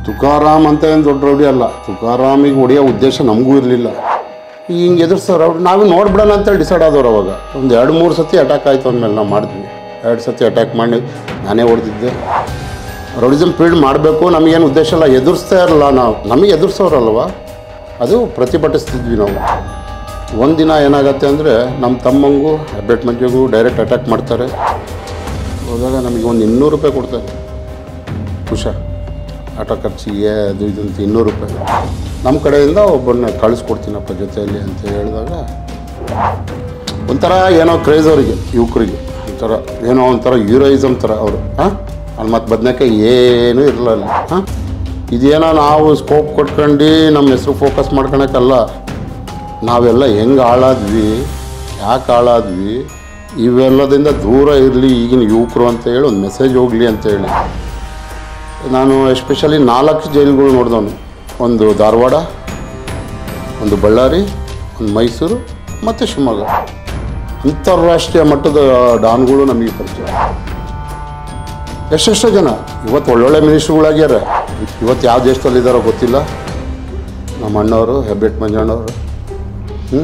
ತುಕಾರಾಮ್ ಅಂತ ಏನು ದೊಡ್ಡ ರೌಡಿ ಅಲ್ಲ ತುಕಾರಾಮಿಗೆ ಹೊಡೆಯೋ ಉದ್ದೇಶ ನಮಗೂ ಇರಲಿಲ್ಲ ಹಿಂಗೆ ಎದುರ್ಸೋರು ಅವ್ರು ನಾವು ನೋಡ್ಬಿಡೋಣ ಅಂತೇಳಿ ಡಿಸೈಡ್ ಆದವ್ರು ಅವಾಗ ಒಂದು ಎರಡು ಮೂರು ಸತಿ ಅಟ್ಯಾಕ್ ಆಯಿತು ಅಂದಮೇಲೆ ನಾವು ಮಾಡಿದ್ವಿ ಎರಡು ಸತಿ ಅಟ್ಯಾಕ್ ಮಾಡಿ ನಾನೇ ಹೊಡೆದಿದ್ದೆ ರೌಡಿಸಮ್ ಫೀಲ್ಡ್ ಮಾಡಬೇಕು ನಮಗೇನು ಉದ್ದೇಶ ಇಲ್ಲ ಎದುರಿಸ್ತಾ ಇರಲ್ಲ ನಾವು ನಮಗೆ ಎದುರಿಸೋರಲ್ವ ಅದು ಪ್ರತಿಭಟಿಸ್ತಿದ್ವಿ ನಾವು ಒಂದಿನ ಏನಾಗತ್ತೆ ಅಂದರೆ ನಮ್ಮ ತಮ್ಮಂಗೂ ಹೆಬ್ಬೆಟ್ ಮಂಜಿಗೂ ಡೈರೆಕ್ಟ್ ಅಟ್ಯಾಕ್ ಮಾಡ್ತಾರೆ ಹೋದಾಗ ನಮಗೆ ಒಂದು ಇನ್ನೂರು ರೂಪಾಯಿ ಕೊಡ್ತಾರೆ ಖುಷ ಆಟೋ ಖರ್ಚಿಗೆ ಅದು ಇದು ಅಂತ ಇನ್ನೂರು ರೂಪಾಯಿ ನಮ್ಮ ಕಡೆಯಿಂದ ಒಬ್ಬರನ್ನ ಕಳಿಸ್ಕೊಡ್ತೀನಪ್ಪ ಜೊತೆಯಲ್ಲಿ ಅಂತ ಹೇಳಿದಾಗ ಒಂಥರ ಏನೋ ಕ್ರೇಜ್ ಅವರಿಗೆ ಯುವಕರಿಗೆ ಒಂಥರ ಏನೋ ಒಂಥರ ಹೀರೋಯಿಸಮ್ ಥರ ಅವರು ಹಾಂ ಅಲ್ಲಿ ಮತ್ತೆ ಬದನೇಕಾಯಿ ಏನೂ ಇರಲಿಲ್ಲ ಹಾಂ ಇದೇನೋ ನಾವು ಸ್ಕೋಪ್ ಕೊಟ್ಕೊಂಡು ನಮ್ಮ ಹೆಸರು ಫೋಕಸ್ ಮಾಡ್ಕೊಳಕ್ಕಲ್ಲ ನಾವೆಲ್ಲ ಹೆಂಗೆ ಹಾಳಾದ್ವಿ ಯಾಕೆ ಹಾಳಾದ್ವಿ ಇವೆಲ್ಲದಿಂದ ದೂರ ಇರಲಿ ಈಗಿನ ಯುವಕರು ಅಂತ ಹೇಳಿ ಒಂದು ಮೆಸೇಜ್ ಹೋಗಲಿ ಅಂತ ಹೇಳಿ ನಾನು ಎಸ್ಪೆಷಲಿ ನಾಲ್ಕು ಜೈಲುಗಳು ನೋಡಿದವನು ಒಂದು ಧಾರವಾಡ ಒಂದು ಬಳ್ಳಾರಿ ಒಂದು ಮೈಸೂರು ಮತ್ತು ಶಿವಮೊಗ್ಗ ಅಂತಾರಾಷ್ಟ್ರೀಯ ಮಟ್ಟದ ಡಾನ್ಗಳು ನಮಗೆ ಪರಿಚಯ ಎಷ್ಟೆಷ್ಟೋ ಜನ ಇವತ್ತು ಒಳ್ಳೊಳ್ಳೆ ಮಿನಿಸ್ಟ್ರುಗಳಾಗ್ಯಾರ ಇವತ್ತು ಯಾವ ದೇಶದಲ್ಲಿದ್ದಾರೋ ಗೊತ್ತಿಲ್ಲ ನಮ್ಮ ಅಣ್ಣವರು ಹೆಬ್ಬೆಟ್ ಮಂಜಣ್ಣವರು ಹ್ಞೂ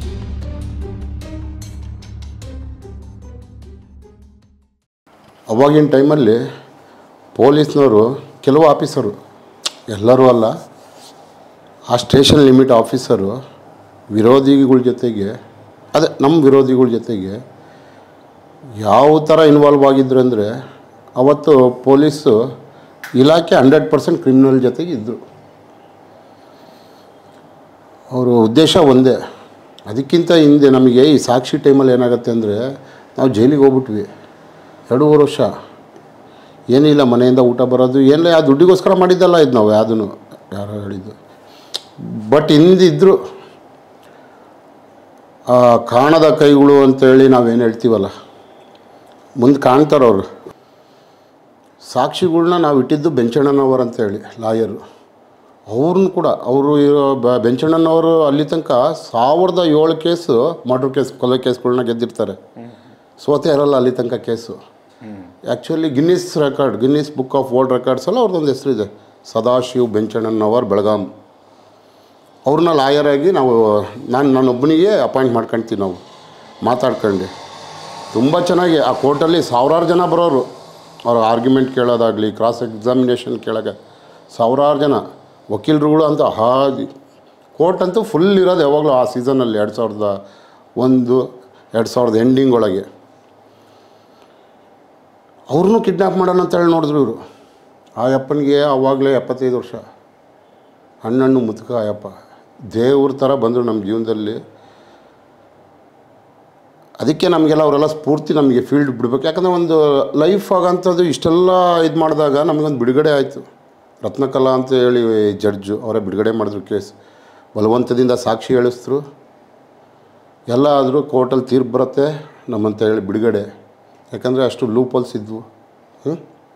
ಅವಾಗಿನ ಟೈಮಲ್ಲಿ ಪೊಲೀಸ್ನವರು ಕೆಲವು ಆಫೀಸರು ಎಲ್ಲರೂ ಅಲ್ಲ ಆ ಸ್ಟೇಷನ್ ಲಿಮಿಟ್ ಆಫೀಸರು ವಿರೋಧಿಗಳ ಜೊತೆಗೆ ಅದೇ ನಮ್ಮ ವಿರೋಧಿಗಳ ಜೊತೆಗೆ ಯಾವ ಥರ ಇನ್ವಾಲ್ವ್ ಆಗಿದ್ರು ಅಂದರೆ ಅವತ್ತು ಪೊಲೀಸು ಇಲಾಖೆ ಹಂಡ್ರೆಡ್ ಪರ್ಸೆಂಟ್ ಕ್ರಿಮಿನಲ್ ಜೊತೆಗೆ ಇದ್ದರು ಅವರ ಉದ್ದೇಶ ಒಂದೇ ಅದಕ್ಕಿಂತ ಹಿಂದೆ ನಮಗೆ ಈ ಸಾಕ್ಷಿ ಟೈಮಲ್ಲಿ ಏನಾಗುತ್ತೆ ಅಂದರೆ ನಾವು ಜೈಲಿಗೆ ಹೋಗ್ಬಿಟ್ವಿ ಎರಡೂವರೆ ವರ್ಷ ಏನಿಲ್ಲ ಮನೆಯಿಂದ ಊಟ ಬರೋದು ಏನಿಲ್ಲ ಆ ದುಡ್ಡಿಗೋಸ್ಕರ ಮಾಡಿದ್ದಲ್ಲ ಇದು ನಾವು ಯಾವುದೂ ಯಾರೋ ಹೇಳಿದ್ದು ಬಟ್ ಹಿಂದಿದ್ರು ಆ ಕಾಣದ ಕೈಗಳು ಅಂತೇಳಿ ನಾವೇನು ಹೇಳ್ತೀವಲ್ಲ ಮುಂದೆ ಕಾಣ್ತಾರೆ ಅವರು ಸಾಕ್ಷಿಗಳ್ನ ನಾವು ಇಟ್ಟಿದ್ದು ಬೆಂಚಣ್ಣನವರು ಅಂತೇಳಿ ಲಾಯರು ಅವ್ರನ್ನ ಕೂಡ ಅವರು ಬೆಂಚಣ್ಣನವರು ಅಲ್ಲಿ ತನಕ ಸಾವಿರದ ಏಳು ಕೇಸು ಮರ್ಡರ್ ಕೇಸ್ ಕೊಲೆ ಕೇಸ್ಗಳನ್ನ ಗೆದ್ದಿರ್ತಾರೆ ಸೋತೆ ಇರಲ್ಲ ಅಲ್ಲಿ ತನಕ case actually Guinness record Guinness book of world records ಎಲ್ಲ ಅವ್ರದ್ದೊಂದು ಹೆಸರಿದೆ ಸದಾಶಿವ್ ಬೆಂಚಣ್ಣನವರ್ ಬೆಳಗಾಂ ಅವ್ರನ್ನ ಲಾಯರಾಗಿ ನಾವು ನಾನು ನನ್ನೊಬ್ಬನಿಗೆ ಅಪಾಯಿಂಟ್ ಮಾಡ್ಕೊಳ್ತೀವಿ ನಾವು ಮಾತಾಡ್ಕೊಂಡು ತುಂಬ ಚೆನ್ನಾಗಿ ಆ ಕೋರ್ಟಲ್ಲಿ ಸಾವಿರಾರು ಜನ ಬರೋರು ಅವ್ರ ಆರ್ಗ್ಯುಮೆಂಟ್ ಕೇಳೋದಾಗಲಿ ಕ್ರಾಸ್ ಎಕ್ಸಾಮಿನೇಷನ್ ಕೇಳೋಕೆ ಸಾವಿರಾರು ಜನ ವಕೀಲರುಗಳು ಅಂತ ಹಾದಿ ಕೋರ್ಟ್ ಅಂತೂ ಫುಲ್ ಇರೋದು ಯಾವಾಗಲೂ ಆ ಸೀಸನಲ್ಲಿ ಎರಡು ಸಾವಿರದ ಒಂದು ಎರಡು ಸಾವಿರದ ಎಂಡಿಂಗ್ ಒಳಗೆ ಅವ್ರನ್ನೂ ಕಿಡ್ನ್ಯಾಪ್ ಮಾಡೋಣ ಅಂತ ಹೇಳಿ ನೋಡಿದ್ರು ಇವರು ಆ ಅಪ್ಪನಿಗೆ ಆವಾಗಲೇ ಎಪ್ಪತ್ತೈದು ವರ್ಷ ಹಣ್ಣಣ್ಣು ಮುದುಕ ಅಯ್ಯಪ್ಪ ದೇವ್ರ ಥರ ಬಂದರು ನಮ್ಮ ಜೀವನದಲ್ಲಿ ಅದಕ್ಕೆ ನಮಗೆಲ್ಲ ಅವರೆಲ್ಲ ಸ್ಫೂರ್ತಿ ನಮಗೆ ಫೀಲ್ಡ್ ಬಿಡ್ಬೇಕು ಯಾಕಂದರೆ ಒಂದು ಲೈಫ್ ಆಗೋಂಥದ್ದು ಇಷ್ಟೆಲ್ಲ ಇದು ಮಾಡಿದಾಗ ನಮಗೊಂದು ಬಿಡುಗಡೆ ಆಯಿತು ರತ್ನಕಲಾ ಅಂತ ಹೇಳಿ ಜಡ್ಜು ಅವರೇ ಬಿಡುಗಡೆ ಮಾಡಿದ್ರು ಕೇಸ್ ಬಲವಂತದಿಂದ ಸಾಕ್ಷಿ ಹೇಳಿಸಿದ್ರು ಎಲ್ಲ ಆದರೂ ಕೋರ್ಟಲ್ಲಿ ತೀರ್ಪು ಬರುತ್ತೆ ನಮ್ಮಂತ ಹೇಳಿ ಬಿಡುಗಡೆ ಯಾಕಂದರೆ ಅಷ್ಟು ಲೂಪಲ್ಸ್ ಇದ್ವು ಹ್ಞೂ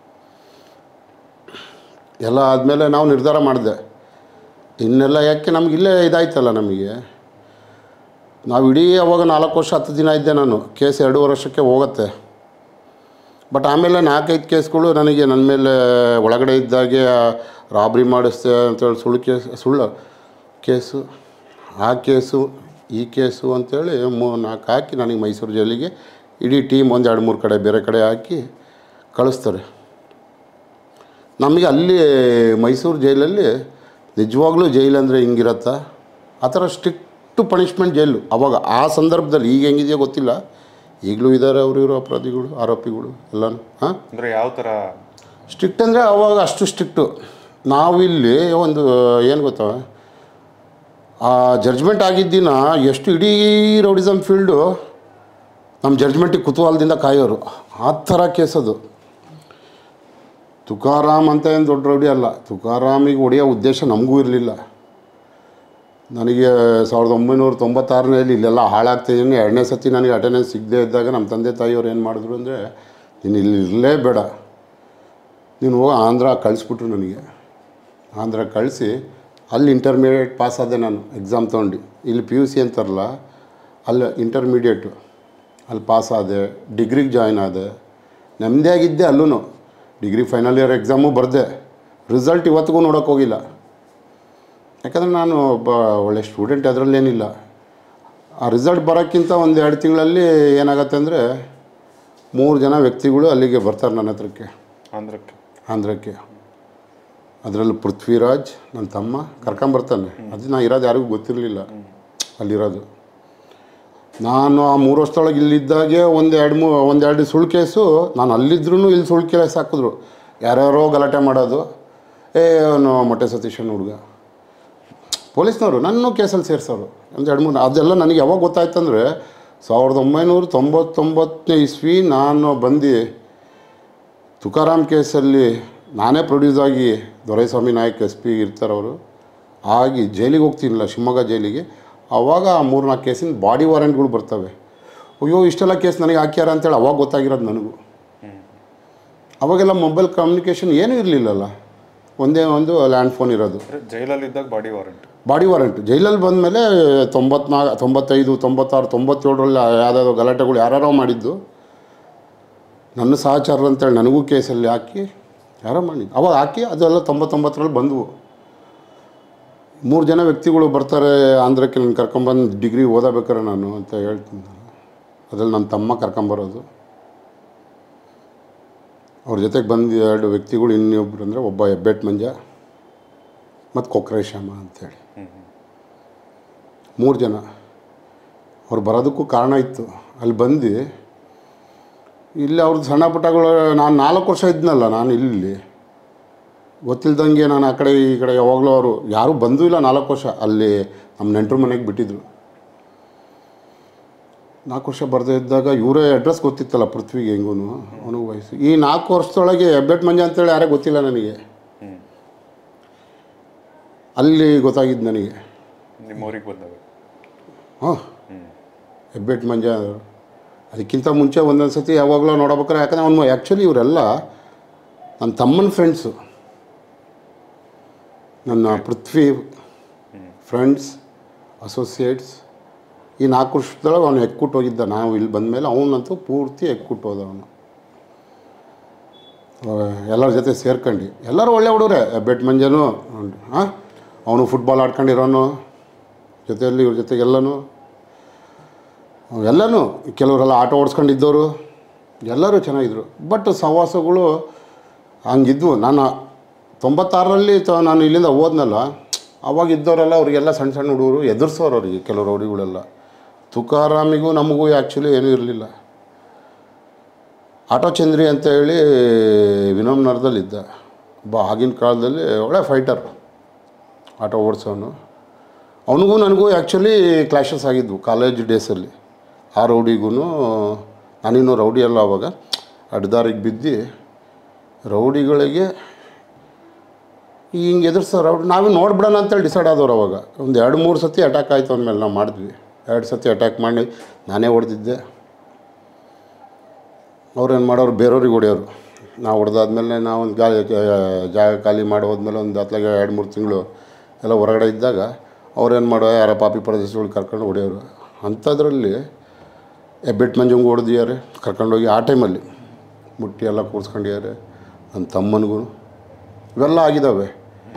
ಎಲ್ಲ ಆದಮೇಲೆ ನಾವು ನಿರ್ಧಾರ ಮಾಡಿದೆ ಇನ್ನೆಲ್ಲ ಯಾಕೆ ನಮ್ಗೆ ಇಲ್ಲೇ ಇದಾಯ್ತಲ್ಲ ನಮಗೆ ನಾವು ಇಡೀ ಅವಾಗ ನಾಲ್ಕು ವರ್ಷ ಹತ್ತು ದಿನ ಇದ್ದೆ ನಾನು ಕೇಸ್ ಎರಡೂವರೆ ವರ್ಷಕ್ಕೆ ಹೋಗುತ್ತೆ ಬಟ್ ಆಮೇಲೆ ನಾಲ್ಕೈದು ಕೇಸ್ಗಳು ನನಗೆ ನನ್ನ ಮೇಲೆ ಒಳಗಡೆ ಇದ್ದಾಗೆ ರಾಬ್ರಿ ಮಾಡಿಸ್ತೆ ಅಂತೇಳಿ ಸುಳ್ಳು ಕೇಸ್ ಸುಳ್ಳು ಕೇಸು ಆ ಕೇಸು ಈ ಕೇಸು ಅಂತೇಳಿ ಮೂ ನಾಲ್ಕು ಹಾಕಿ ನನಗೆ ಮೈಸೂರು ಜೈಲಿಗೆ ಇಡೀ ಟೀಮ್ ಒಂದು ಎರಡು ಮೂರು ಕಡೆ ಬೇರೆ ಕಡೆ ಹಾಕಿ ಕಳಿಸ್ತಾರೆ ನಮಗೆ ಅಲ್ಲಿ ಮೈಸೂರು ಜೈಲಲ್ಲಿ ನಿಜವಾಗ್ಲೂ ಜೈಲು ಅಂದರೆ ಹಿಂಗಿರತ್ತಾ ಆ ಥರ ಸ್ಟ್ರಿಕ್ಟು ಪನಿಷ್ಮೆಂಟ್ ಜೈಲು ಅವಾಗ ಆ ಸಂದರ್ಭದಲ್ಲಿ ಈಗ ಹೆಂಗಿದೆಯೋ ಗೊತ್ತಿಲ್ಲ ಈಗಲೂ ಇದ್ದಾರೆ ಅವರು ಇರೋ ಅಪರಾಧಿಗಳು ಆರೋಪಿಗಳು ಎಲ್ಲನೂ ಹಾಂ ಅಂದ್ರೆ ಯಾವ ತರ ಸ್ಟ್ರಿಕ್ಟ್ ಅಂದರೆ ಅವಾಗ ಅಷ್ಟು ಸ್ಟ್ರಿಕ್ಟು ನಾವಿಲ್ಲಿ ಒಂದು ಏನು ಗೊತ್ತಾ ಆ ಜಡ್ಜ್ಮೆಂಟ್ ಆಗಿದ್ದಿನ ಎಷ್ಟು ಇಡೀ ರೌಡಿಸಮ್ ಫೀಲ್ಡು ನಮ್ಮ ಜಡ್ಜ್ಮೆಂಟಿಗೆ ಕುತೂಹಲದಿಂದ ಕಾಯೋರು ಆ ಥರ ಕೇಸದು ತುಕಾರಾಮ್ ಅಂತ ಏನು ದೊಡ್ಡ ರೌಡಿ ಅಲ್ಲ ತುಕಾರಾಮಿಗೆ ಹೊಡೆಯೋ ಉದ್ದೇಶ ನಮಗೂ ಇರಲಿಲ್ಲ ನನಗೆ ಸಾವಿರದ ಒಂಬೈನೂರ ತೊಂಬತ್ತಾರನೇಲಿ ಇಲ್ಲೆಲ್ಲ ಹಾಳಾಗ್ತಿದ್ದೀನಿ ಎರಡನೇ ಸತಿ ನನಗೆ ಅಟೆಂಡೆನ್ಸ್ ಸಿಗದೇ ಇದ್ದಾಗ ನಮ್ಮ ತಂದೆ ತಾಯಿಯವ್ರು ಏನು ಮಾಡಿದ್ರು ಅಂದರೆ ನೀನು ಇಲ್ಲಿ ಇರಲೇಬೇಡ ನೀನು ಹೋಗಿ ಆಂಧ್ರ ಕಳಿಸ್ಬಿಟ್ರು ನನಗೆ ಆಂಧ್ರ ಕಳಿಸಿ ಅಲ್ಲಿ ಇಂಟರ್ಮೀಡಿಯೇಟ್ ಪಾಸ್ ಆದೆ ನಾನು ಎಕ್ಸಾಮ್ ತೊಗೊಂಡು ಇಲ್ಲಿ ಪಿ ಯು ಸಿ ಅಂತಾರಲ್ಲ ಅಲ್ಲಿ ಇಂಟರ್ಮೀಡಿಯೇಟು ಅಲ್ಲಿ ಪಾಸ್ ಆದೆ ಡಿಗ್ರಿಗೆ ಜಾಯ್ನ್ ಆದೆ ನೆಮ್ಮದಿಯಾಗಿದ್ದೆ ಅಲ್ಲೂ ಡಿಗ್ರಿ ಫೈನಲ್ ಇಯರ್ ಎಕ್ಸಾಮು ಬರೆದೆ ರಿಸಲ್ಟ್ ಇವತ್ತಿಗೂ ನೋಡೋಕೆ ಹೋಗಿಲ್ಲ ಯಾಕಂದರೆ ನಾನು ಒಬ್ಬ ಒಳ್ಳೆ ಸ್ಟೂಡೆಂಟ್ ಅದರಲ್ಲೇನಿಲ್ಲ ಆ ರಿಸಲ್ಟ್ ಬರೋಕ್ಕಿಂತ ಒಂದು ಎರಡು ತಿಂಗಳಲ್ಲಿ ಏನಾಗತ್ತೆ ಅಂದರೆ ಮೂರು ಜನ ವ್ಯಕ್ತಿಗಳು ಅಲ್ಲಿಗೆ ಬರ್ತಾರೆ ನನ್ನ ಹತ್ರಕ್ಕೆ ಆಂಧ್ರಕ್ಕೆ ಆಂಧ್ರಕ್ಕೆ ಅದರಲ್ಲಿ ಪೃಥ್ವಿರಾಜ್ ನನ್ನ ತಮ್ಮ ಕರ್ಕೊಂಬರ್ತಾನೆ ಅದು ನಾ ಇರೋದು ಯಾರಿಗೂ ಗೊತ್ತಿರಲಿಲ್ಲ ಅಲ್ಲಿರೋದು ನಾನು ಆ ಮೂರು ವರ್ಷದೊಳಗೆ ಇಲ್ಲಿದ್ದಾಗೆ ಒಂದು ಎರಡು ಮೂ ಒಂದು ಎರಡು ಸುಳ್ಳು ಕೇಸು ನಾನು ಅಲ್ಲಿದ್ರೂ ಇಲ್ಲಿ ಸುಳ್ಳು ಕೇಸ್ ಹಾಕಿದ್ರು ಯಾರ್ಯಾರೋ ಗಲಾಟೆ ಮಾಡೋದು ಏ ಅವನು ಮೊಟ್ಟೆ ಸತೀಶನ್ ಹುಡುಗ ಪೊಲೀಸ್ನವರು ನನ್ನೂ ಕೇಸಲ್ಲಿ ಸೇರಿಸೋರು ಒಂದು ಎರಡು ಮೂರು ಅದೆಲ್ಲ ನನಗೆ ಯಾವಾಗ ಗೊತ್ತಾಯ್ತಂದರೆ ಸಾವಿರದ ಒಂಬೈನೂರ ತೊಂಬತ್ತೊಂಬತ್ತನೇ ಇಸ್ವಿ ನಾನು ಬಂದು ತುಕಾರಾಮ್ ಕೇಸಲ್ಲಿ ನಾನೇ ಪ್ರೊಡ್ಯೂಸ್ ಆಗಿ ದೊರೈಸ್ವಾಮಿ ನಾಯಕ್ ಎಸ್ ಪಿ ಇರ್ತಾರವರು ಆಗಿ ಜೈಲಿಗೆ ಹೋಗ್ತೀನಿಲ್ಲ ಶಿವಮೊಗ್ಗ ಜೈಲಿಗೆ ಆವಾಗ ಆ ಮೂರ್ನಾಲ್ಕು ಕೇಸಿನ ಬಾಡಿ ವಾರೆಂಟ್ಗಳು ಬರ್ತವೆ ಅಯ್ಯೋ ಇಷ್ಟೆಲ್ಲ ಕೇಸ್ ನನಗೆ ಹಾಕ್ಯಾರ ಅಂತೇಳಿ ಅವಾಗ ಗೊತ್ತಾಗಿರೋದು ನನಗೂ ಅವಾಗೆಲ್ಲ ಮೊಬೈಲ್ ಕಮ್ಯುನಿಕೇಷನ್ ಏನೂ ಇರಲಿಲ್ಲಲ್ಲ ಒಂದೇ ಒಂದು ಲ್ಯಾಂಡ್ ಫೋನ್ ಇರೋದು ಅಂದ್ರೆ ಜೈಲಲ್ಲಿ ಇದ್ದಾಗ ಬಾಡಿ ವಾರಂಟ್ ಬಾಡಿ ವಾರೆಂಟ್ ಜೈಲಲ್ಲಿ ಬಂದಮೇಲೆ ತೊಂಬತ್ನಾ ತೊಂಬತ್ತೈದು ತೊಂಬತ್ತಾರು ತೊಂಬತ್ತೇಳರಲ್ಲಿ ಯಾವುದಾದ್ರು ಗಲಾಟೆಗಳು ಯಾರ್ಯಾರೋ ಮಾಡಿದ್ದು ನನ್ನ ಸಹಚಾರ ಅಂತೇಳಿ ನನಗೂ ಕೇಸಲ್ಲಿ ಹಾಕಿ ಯಾರೋ ಮಾಡಿದ್ದು ಅವಾಗ ಹಾಕಿ ಅದೆಲ್ಲ ತೊಂಬತ್ತೊಂಬತ್ತರಲ್ಲಿ ಬಂದವು ಮೂರು ಜನ ವ್ಯಕ್ತಿಗಳು ಬರ್ತಾರೆ ಆಂಧ್ರಕ್ಕೆ ನಾನು ಕರ್ಕೊಂಬಂದು ಡಿಗ್ರಿ ಓದಬೇಕಾರೆ ನಾನು ಅಂತ ಹೇಳ್ತೀನಿ ನಾನು ಅದ್ರಲ್ಲಿ ನನ್ನ ತಮ್ಮ ಕರ್ಕೊಂಬರೋದು ಅವ್ರ ಜೊತೆಗೆ ಬಂದು ಎರಡು ವ್ಯಕ್ತಿಗಳು ಇನ್ನೊಬ್ರು ಅಂದರೆ ಒಬ್ಬ ಹೆಬ್ಬೆಟ್ ಮಂಜ ಮತ್ತು ಕೊಕ್ರೇಶಮ್ಮ ಅಂತೇಳಿ ಮೂರು ಜನ ಅವ್ರು ಬರೋದಕ್ಕೂ ಕಾರಣ ಇತ್ತು ಅಲ್ಲಿ ಬಂದು ಇಲ್ಲಿ ಅವ್ರದ್ದು ಸಣ್ಣ ಪುಟ್ಟಗಳು ನಾನು ನಾಲ್ಕು ವರ್ಷ ಇದ್ನಲ್ಲ ನಾನು ಇಲ್ಲಿ ಗೊತ್ತಿಲ್ದಂಗೆ ನಾನು ಆ ಕಡೆ ಈ ಕಡೆ ಯಾವಾಗಲೂ ಅವರು ಯಾರೂ ಬಂದೂ ಇಲ್ಲ ನಾಲ್ಕು ವರ್ಷ ಅಲ್ಲಿ ನಮ್ಮ ನೆಂಟರು ಮನೆಗೆ ಬಿಟ್ಟಿದ್ರು ನಾಲ್ಕು ವರ್ಷ ಬರದೇ ಇದ್ದಾಗ ಇವರೇ ಅಡ್ರೆಸ್ ಗೊತ್ತಿತ್ತಲ್ಲ ಪೃಥ್ವಿಗೆ ಹೆಂಗೂ ಅವನಿಗೆ ವಯಸ್ಸು ಈ ನಾಲ್ಕು ವರ್ಷದೊಳಗೆ ಹೆಬ್ಬೆಟ್ ಮಂಜ ಅಂತೇಳಿ ಯಾರೇ ಗೊತ್ತಿಲ್ಲ ನನಗೆ ಅಲ್ಲಿ ಗೊತ್ತಾಗಿದ್ದು ನನಗೆ ನಿಮ್ಮ ಊರಿಗೆ ಬಂದಾಗ ಹಾಂ ಹೆಬ್ಬೆಟ್ ಮಂಜ ಅದಕ್ಕಿಂತ ಮುಂಚೆ ಒಂದೊಂದು ಸತಿ ಯಾವಾಗಲೂ ನೋಡ್ಬೇಕಾರೆ ಯಾಕಂದ್ರೆ ಅವನು ಆ್ಯಕ್ಚುಲಿ ಇವರೆಲ್ಲ ನನ್ನ ತಮ್ಮನ ಫ್ರೆಂಡ್ಸು ನನ್ನ ಪೃಥ್ವಿ ಫ್ರೆಂಡ್ಸ್ ಅಸೋಸಿಯೇಟ್ಸ್ ಈ ನಾಲ್ಕು ವರ್ಷದೊಳಗೆ ಅವನು ಎಕ್ಕುಟ್ಟು ಹೋಗಿದ್ದ ನಾವು ಇಲ್ಲಿ ಬಂದಮೇಲೆ ಅವನಂತೂ ಪೂರ್ತಿ ಎಕ್ಕುಟ್ಟು ಹೋದ ಅವನು ಎಲ್ಲರ ಜೊತೆ ಸೇರ್ಕೊಂಡು ಎಲ್ಲರೂ ಒಳ್ಳೆ ಹುಡುಗರೆ ಬೆಟ್ ಮಂಜನು ಹಾಂ ಅವನು ಫುಟ್ಬಾಲ್ ಆಡ್ಕೊಂಡಿರೋನು ಜೊತೆಯಲ್ಲಿ ಇವ್ರ ಜೊತೆಗೆಲ್ಲನೂ ಎಲ್ಲನೂ ಕೆಲವರೆಲ್ಲ ಆಟೋ ಓಡಿಸ್ಕೊಂಡಿದ್ದವರು ಎಲ್ಲರೂ ಚೆನ್ನಾಗಿದ್ರು ಬಟ್ ಸಹವಾಸಗಳು ಹಂಗಿದ್ವು ನಾನು ತೊಂಬತ್ತಾರರಲ್ಲಿ ತ ನಾನು ಇಲ್ಲಿಂದ ಹೋದ್ನಲ್ಲ ಅವಾಗ ಇದ್ದವರೆಲ್ಲ ಅವರಿಗೆಲ್ಲ ಸಣ್ಣ ಸಣ್ಣ ಹುಡುಗರು ಎದುರಿಸೋರು ಅವರಿಗೆ ಕೆಲವರು ಹುಡುಗಳೆಲ್ಲ ತುಕಾರಾಮಿಗೂ ನಮಗೂ ಆ್ಯಕ್ಚುಲಿ ಏನೂ ಇರಲಿಲ್ಲ ಆಟೋ ಚಂದ್ರಿ ಅಂತ ಹೇಳಿ ವಿನಮ್ನಗರದಲ್ಲಿದ್ದ ಒಬ್ಬ ಆಗಿನ ಕಾಲದಲ್ಲಿ ಒಳ್ಳೆ ಫೈಟರ್ ಆಟೋ ಓಡಿಸೋನು ಅವನಿಗೂ ನನಗೂ ಆ್ಯಕ್ಚುಲಿ ಕ್ಲಾಶಸ್ ಆಗಿದ್ವು ಕಾಲೇಜ್ ಡೇಸಲ್ಲಿ ಆ ರೌಡಿಗೂ ನಾನಿನ್ನೂ ರೌಡಿ ಅಲ್ಲ ಅವಾಗ ಅಡ್ದಾರಿಗೆ ಬಿದ್ದು ರೌಡಿಗಳಿಗೆ ಹಿಂಗೆ ಎದುರಿಸೋ ರೌಡಿ ನಾವು ನೋಡ್ಬಿಡೋಣ ಅಂತೇಳಿ ಡಿಸೈಡ್ ಆದವ್ರು ಅವಾಗ ಒಂದು ಎರಡು ಮೂರು ಸತಿ ಅಟ್ಯಾಕ್ ಆಯಿತು ಅಂದಮೇಲೆ ನಾವು ಮಾಡಿದ್ವಿ ಎರಡು ಸತಿ ಅಟ್ಯಾಕ್ ಮಾಡಿ ನಾನೇ ಹೊಡೆದಿದ್ದೆ ಅವ್ರೇನು ಮಾಡೋರು ಬೇರೆಯವ್ರಿಗೆ ಹೊಡೆಯೋರು ನಾವು ಹೊಡೆದಾದ್ಮೇಲೆ ನಾವು ಒಂದು ಗಾಳಿ ಜಾಗ ಖಾಲಿ ಮಾಡಿ ಹೋದ್ಮೇಲೆ ಒಂದು ಹತ್ಲಾಗೆ ಎರಡು ಮೂರು ತಿಂಗಳು ಎಲ್ಲ ಹೊರಗಡೆ ಇದ್ದಾಗ ಅವ್ರೇನು ಮಾಡೋ ಯಾರ ಪಾಪಿ ಪ್ರದೇಶಗಳು ಕರ್ಕೊಂಡು ಹೊಡೆಯೋರು ಅಂಥದ್ರಲ್ಲಿ ಹೆಬ್ಬೆಟ್ ಮಂಜಂಗೆ ಹೊಡೆದಿದ್ದಾರೆ ಕರ್ಕೊಂಡೋಗಿ ಆ ಟೈಮಲ್ಲಿ ಮುಟ್ಟಿ ಎಲ್ಲ ಕೂರಿಸ್ಕೊಂಡಿದ್ದಾರೆ ನನ್ನ ತಮ್ಮನಿಗೂ ಇವೆಲ್ಲ ಆಗಿದ್ದಾವೆ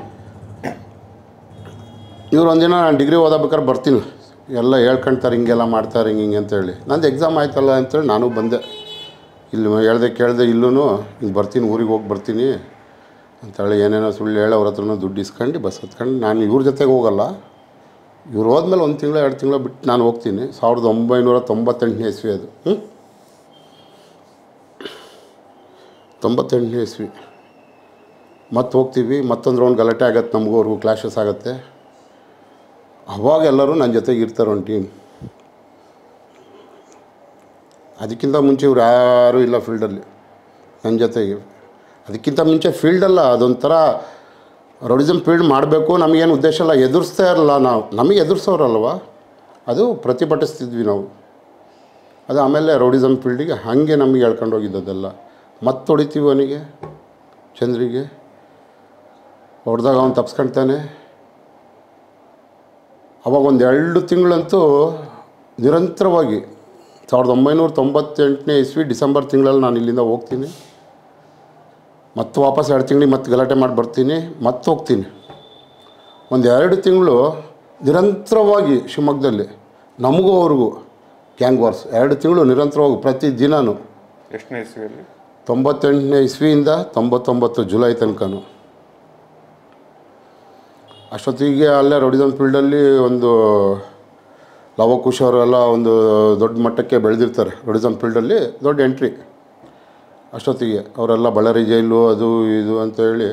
ಇವ್ರು ಒಂದಿನ ನಾನು ಡಿಗ್ರಿ ಓದಬೇಕಾದ್ರೆ ಬರ್ತೀನಿ ಎಲ್ಲ ಹೇಳ್ಕೊಂತಾರೆ ಹಿಂಗೆಲ್ಲ ಮಾಡ್ತಾರೆ ಹಿಂಗೆ ಹಿಂಗೆ ಅಂತೇಳಿ ನಂದು ಎಕ್ಸಾಮ್ ಆಯ್ತಲ್ಲ ಅಂತೇಳಿ ನಾನು ಬಂದೆ ಇಲ್ಲಿ ಹೇಳ್ದೆ ಕೇಳ್ದೆ ಇಲ್ಲೂ ಹಿಂಗೆ ಬರ್ತೀನಿ ಊರಿಗೆ ಹೋಗಿ ಬರ್ತೀನಿ ಅಂತೇಳಿ ಏನೇನೋ ಸುಳ್ಳು ಹೇಳಿ ಅವ್ರ ಹತ್ರನೂ ದುಡ್ಡು ಇಸ್ಕೊಂಡು ಬಸ್ ಹತ್ಕೊಂಡು ನಾನು ಇವ್ರ ಜೊತೆಗೆ ಹೋಗಲ್ಲ ಇವ್ರು ಹೋದ್ಮೇಲೆ ಒಂದು ತಿಂಗಳು ಎರಡು ತಿಂಗಳು ಬಿಟ್ಟು ನಾನು ಹೋಗ್ತೀನಿ ಸಾವಿರದ ಒಂಬೈನೂರ ತೊಂಬತ್ತೆಂಟನೇ ಇಸ್ವಿ ಅದು ಹ್ಞೂ ತೊಂಬತ್ತೆಂಟನೇ ಇಸ್ವಿ ಮತ್ತೆ ಹೋಗ್ತೀವಿ ಮತ್ತೊಂದು ರೌಂಡ್ ಗಲಾಟೆ ಆಗತ್ತೆ ನಮಗೂ ಅವ್ರಿಗೂ ಕ್ಲಾಶಸ್ ಆಗುತ್ತೆ ಅವಾಗ ಎಲ್ಲರೂ ನನ್ನ ಜೊತೆಗೆ ಇರ್ತಾರೆ ಒಂದು ಟೀಮ್ ಅದಕ್ಕಿಂತ ಮುಂಚೆ ಇವ್ರು ಯಾರೂ ಇಲ್ಲ ಫೀಲ್ಡಲ್ಲಿ ನನ್ನ ಜೊತೆಗೆ ಅದಕ್ಕಿಂತ ಮುಂಚೆ ಫೀಲ್ಡಲ್ಲ ಅದೊಂಥರ ರೌಡಿಸಮ್ ಫೀಲ್ಡ್ ಮಾಡಬೇಕು ನಮಗೇನು ಉದ್ದೇಶ ಇಲ್ಲ ಎದುರಿಸ್ತಾ ಇರಲ್ಲ ನಾವು ನಮಗೆ ಎದುರಿಸೋರಲ್ವ ಅದು ಪ್ರತಿಭಟಿಸ್ತಿದ್ವಿ ನಾವು ಅದು ಆಮೇಲೆ ರೌಡಿಸಮ್ ಫೀಲ್ಡಿಗೆ ಹಾಗೆ ನಮಗೆ ಹೇಳ್ಕೊಂಡು ಹೋಗಿದ್ದದೆಲ್ಲ ಮತ್ತೆ ಹೊಡಿತೀವಿ ಅವನಿಗೆ ಚಂದ್ರಿಗೆ ಹೊಡೆದಾಗ ಅವ್ನು ತಪ್ಸ್ಕೊಳ್ತಾನೆ ಅವಾಗ ಒಂದು ಎರಡು ತಿಂಗಳಂತೂ ನಿರಂತರವಾಗಿ ಸಾವಿರದ ಒಂಬೈನೂರ ತೊಂಬತ್ತೆಂಟನೇ ಇಸ್ವಿ ಡಿಸೆಂಬರ್ ತಿಂಗಳಲ್ಲಿ ನಾನು ಇಲ್ಲಿಂದ ಹೋಗ್ತೀನಿ ಮತ್ತೆ ವಾಪಸ್ ಎರಡು ತಿಂಗಳಿಗೆ ಮತ್ತೆ ಗಲಾಟೆ ಮಾಡಿ ಬರ್ತೀನಿ ಮತ್ತೆ ಹೋಗ್ತೀನಿ ಒಂದು ಎರಡು ತಿಂಗಳು ನಿರಂತರವಾಗಿ ಶಿವಮೊಗ್ಗದಲ್ಲಿ ನಮಗೂ ಅವ್ರಿಗೂ ಗ್ಯಾಂಗ್ ವಾರ್ಸ್ ಎರಡು ತಿಂಗಳು ನಿರಂತರವಾಗಿ ಪ್ರತಿ ದಿನವೂ ಎಷ್ಟನೇ ಇಸ್ವಿಯಲ್ಲಿ ತೊಂಬತ್ತೆಂಟನೇ ಇಸ್ವಿಯಿಂದ ತೊಂಬತ್ತೊಂಬತ್ತು ಜುಲೈ ತನಕನೂ ಅಷ್ಟೊತ್ತಿಗೆ ಅಲ್ಲೇ ರೌಡಿಸಮ್ ಫೀಲ್ಡಲ್ಲಿ ಒಂದು ಲವಕುಶ್ ಅವರೆಲ್ಲ ಒಂದು ದೊಡ್ಡ ಮಟ್ಟಕ್ಕೆ ಬೆಳೆದಿರ್ತಾರೆ ರೌಡಿಸಮ್ ಫೀಲ್ಡಲ್ಲಿ ದೊಡ್ಡ ಎಂಟ್ರಿ ಅಷ್ಟೊತ್ತಿಗೆ ಅವರೆಲ್ಲ ಬಳ್ಳಾರಿ ಜೈಲು ಅದು ಇದು ಅಂತೇಳಿ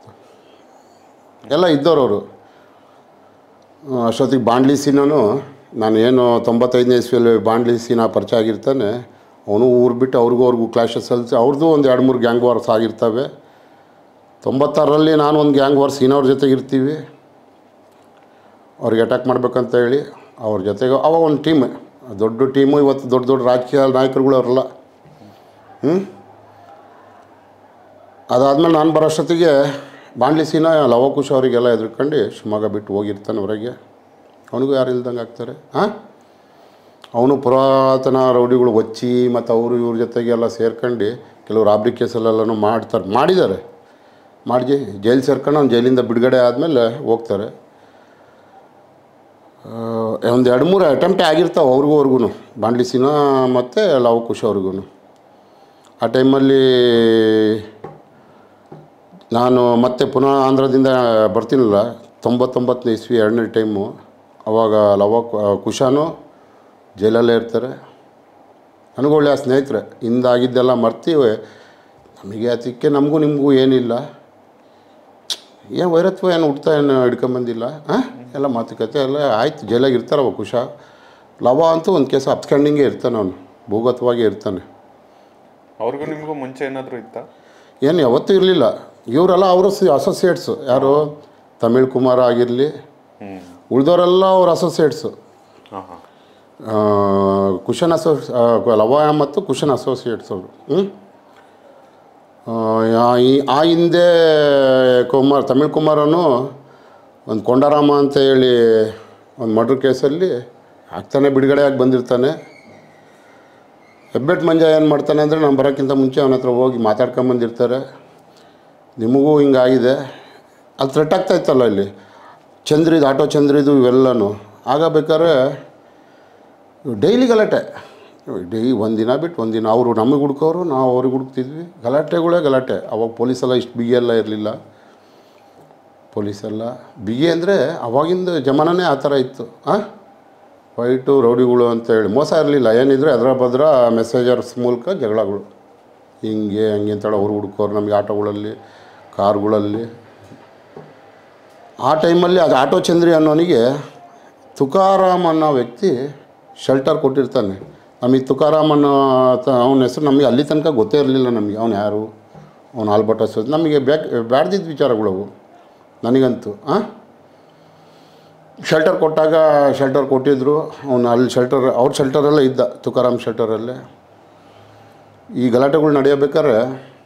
ಎಲ್ಲ ಇದ್ದವ್ರು ಅವರು ಅಷ್ಟೊತ್ತಿಗೆ ಬಾಂಡ್ಲಿ ಸೀನನು ನಾನು ಏನು ತೊಂಬತ್ತೈದನೇ ಇಸ್ವಿಯಲ್ಲಿ ಬಾಂಡ್ಲಿ ಸೀನ ಪರಿಚಯ ಆಗಿರ್ತಾನೆ ಅವನು ಊರು ಬಿಟ್ಟು ಅವ್ರಿಗೂ ಅವ್ರಿಗೂ ಕ್ಲಾಶಸ್ ಸಲ್ಸಿ ಅವ್ರದ್ದು ಒಂದು ಎರಡು ಮೂರು ಗ್ಯಾಂಗ್ ವಾರ್ಸ್ ಆಗಿರ್ತವೆ ತೊಂಬತ್ತಾರರಲ್ಲಿ ನಾನು ಒಂದು ಗ್ಯಾಂಗ್ ವಾರ್ ಸೀನವ್ರ ಜೊತೆಗೆ ಇರ್ತೀವಿ ಅವ್ರಿಗೆ ಅಟ್ಯಾಕ್ ಮಾಡ್ಬೇಕಂತ ಹೇಳಿ ಅವ್ರ ಜೊತೆಗೆ ಅವಾಗ ಒಂದು ಟೀಮ್ ದೊಡ್ಡ ಟೀಮು ಇವತ್ತು ದೊಡ್ಡ ದೊಡ್ಡ ರಾಜಕೀಯ ನಾಯಕರುಗಳು ಅವರಲ್ಲ ಹ್ಞೂ ಅದಾದಮೇಲೆ ನಾನು ಬರೋಷ್ಟೊತ್ತಿಗೆ ಬಾಂಡ್ಲಿ ಸೀನ ಲವಕುಶ್ ಅವರಿಗೆಲ್ಲ ಎದುರ್ಕೊಂಡು ಶಿವಮೊಗ್ಗ ಬಿಟ್ಟು ಹೋಗಿರ್ತಾನೆ ಹೊರಗೆ ಅವನಿಗೂ ಯಾರು ಇಲ್ದಂಗೆ ಆಗ್ತಾರೆ ಹಾಂ ಅವನು ಪುರಾತನ ರೌಡಿಗಳು ಒಚ್ಚಿ ಮತ್ತು ಅವರು ಇವ್ರ ಜೊತೆಗೆಲ್ಲ ಸೇರ್ಕೊಂಡು ಕೆಲವು ರಾಬ್ರಿ ಕೇಸಲ್ಲೆಲ್ಲನೂ ಮಾಡ್ತಾರೆ ಮಾಡಿದ್ದಾರೆ ಮಾಡಿ ಜೈಲು ಸೇರ್ಕೊಂಡು ಅವ್ನು ಜೈಲಿಂದ ಬಿಡುಗಡೆ ಆದಮೇಲೆ ಹೋಗ್ತಾರೆ ಒಂದು ಎರಡು ಮೂರು ಅಟೆಂಪ್ಟ್ ಆಗಿರ್ತಾವೆ ಅವ್ರಿಗೂ ಅವ್ರಿಗೂ ಬಾಂಡ್ಲಿ ಸೀನಾ ಮತ್ತು ಲವಕುಶ್ ಅವ್ರಿಗೂ ಆ ಟೈಮಲ್ಲಿ ನಾನು ಮತ್ತೆ ಪುನಃ ಆಂಧ್ರದಿಂದ ಬರ್ತೀನಲ್ಲ ತೊಂಬತ್ತೊಂಬತ್ತನೇ ಇಸ್ವಿ ಎರಡನೇ ಟೈಮು ಅವಾಗ ಲವ ಕುಶಾನು ಜೈಲಲ್ಲೇ ಇರ್ತಾರೆ ನನಗೂ ಒಳ್ಳೆಯ ಸ್ನೇಹಿತರೆ ಹಿಂದಾಗಿದ್ದೆಲ್ಲ ಮರ್ತೀವಿ ನಮಗೆ ಅದಕ್ಕೆ ನಮಗೂ ನಿಮಗೂ ಏನಿಲ್ಲ ಏನು ವೈರತ್ವ ಏನು ಹುಡ್ತಾ ಏನು ಹಿಡ್ಕೊಂಬಂದಿಲ್ಲ ಹಾಂ ಎಲ್ಲ ಮಾತುಕತೆ ಎಲ್ಲ ಆಯ್ತು ಜೈಲಾಗಿ ಇರ್ತಾರೆ ಅವ ಕುಶ ಲವ ಅಂತೂ ಒಂದು ಕೇಸ್ ಅಪ್ಸ್ಕಂಡಿಂಗೇ ಇರ್ತಾನೆ ಅವನು ಭೂಗತವಾಗಿ ಇರ್ತಾನೆ ಅವ್ರಿಗೂ ನಿಮಗೂ ಮುಂಚೆ ಏನಾದರೂ ಇತ್ತಾ ಏನು ಯಾವತ್ತೂ ಇರಲಿಲ್ಲ ಇವರೆಲ್ಲ ಅವರು ಅಸೋಸಿಯೇಟ್ಸು ಯಾರು ತಮಿಳ್ ಕುಮಾರ್ ಆಗಿರಲಿ ಹ್ಞೂ ಉಳಿದವರೆಲ್ಲ ಅವ್ರ ಅಸೋಸಿಯೇಟ್ಸು ಹಾಂ ಹಾಂ ಕುಶನ್ ಅಸೋಸ್ ಲವ ಮತ್ತು ಕುಶನ್ ಅಸೋಸಿಯೇಟ್ಸ್ ಅವರು ಹ್ಞೂ ಆ- ಈ- ಆ ಹಿಂದೆ ಕುಮಾರ್ ತಮಿಳ್ ಕುಮಾರನು ಒಂದು ಕೊಂಡರಾಮ ಅಂತ ಹೇಳಿ ಒಂದು ಮರ್ಡ್ರ್ ಕೇಸಲ್ಲಿ ಆಗ್ತಾನೆ ಬಿಡುಗಡೆಯಾಗಿ ಬಂದಿರ್ತಾನೆ ಹೆಬ್ಬೆಟ್ ಮಂಜ ಏನು ಮಾಡ್ತಾನೆ ಅಂದರೆ ನಾನು ಬರೋಕ್ಕಿಂತ ಮುಂಚೆ ಅವನ ಹತ್ರ ಹೋಗಿ ಮಾತಾಡ್ಕೊಂಬಂದಿರ್ತಾರೆ ನಿಮಗೂ ಹಿಂಗಾಗಿದೆ ಅದು ಥ್ರೆಟ್ ಆಗ್ತಾ ಇತ್ತಲ್ಲ ಇಲ್ಲಿ ಚಂದ್ರಿದು ಆಟೋ ಚಂದ್ರಿದು ಇವೆಲ್ಲನೂ ಆಗ ಬೇಕಾದ್ರೆ ಡೈಲಿ ಗಲಾಟೆ ಡೈ ಒಂದು ದಿನ ಬಿಟ್ಟು ಒಂದು ದಿನ ಅವರು ನಮಗೆ ಹುಡ್ಕೋರು ನಾವು ಅವ್ರಿಗೆ ಹುಡುಕ್ತಿದ್ವಿ ಗಲಾಟೆಗಳೇ ಗಲಾಟೆ ಅವಾಗ ಪೊಲೀಸೆಲ್ಲ ಇಷ್ಟು ಬಿಗಿ ಎಲ್ಲ ಇರಲಿಲ್ಲ ಪೊಲೀಸೆಲ್ಲ ಬಿಗಿ ಅಂದರೆ ಅವಾಗಿಂದ ಜಮಾನನೇ ಆ ಥರ ಇತ್ತು ಹಾಂ ವೈಟು ರೌಡಿಗಳು ಅಂತೇಳಿ ಮೋಸ ಇರಲಿಲ್ಲ ಏನಿದ್ರೆ ಅದರ ಭದ್ರ ಮೆಸೇಜರ್ಸ್ ಮೂಲಕ ಜಗಳಗಳು ಹಿಂಗೆ ಹಂಗೆ ಅಂತೇಳಿ ಅವ್ರು ಹುಡ್ಕೋರು ನಮಗೆ ಆಟೋಗಳಲ್ಲಿ ಕಾರ್ಗಳಲ್ಲಿ ಆ ಟೈಮಲ್ಲಿ ಅದು ಆಟೋ ಚಂದ್ರಿ ಅನ್ನೋನಿಗೆ ತುಕಾರಾಮ್ ಅನ್ನೋ ವ್ಯಕ್ತಿ ಶೆಲ್ಟರ್ ಕೊಟ್ಟಿರ್ತಾನೆ ನಮಗೆ ತುಕಾರಾಮ್ ಅನ್ನೋ ಅವನ ಹೆಸರು ನಮಗೆ ಅಲ್ಲಿ ತನಕ ಗೊತ್ತೇ ಇರಲಿಲ್ಲ ನಮಗೆ ಅವನು ಯಾರು ಅವನು ಆಲ್ಬರ್ಟ್ ಅಸೋದ್ ನಮಗೆ ಬ್ಯಾಕ್ ಬ್ಯಾಡ್ದಿದ್ದ ವಿಚಾರಗಳು ಅವು ನನಗಂತೂ ಹಾಂ ಶೆಲ್ಟರ್ ಕೊಟ್ಟಾಗ ಶೆಲ್ಟರ್ ಕೊಟ್ಟಿದ್ದರು ಅವನು ಅಲ್ಲಿ ಶೆಲ್ಟರ್ ಅವ್ರ ಶೆಲ್ಟರಲ್ಲೇ ಇದ್ದ ತುಕಾರಾಮ್ ಶೆಲ್ಟರಲ್ಲೇ ಈ ಗಲಾಟೆಗಳು ನಡೆಯಬೇಕಾದ್ರೆ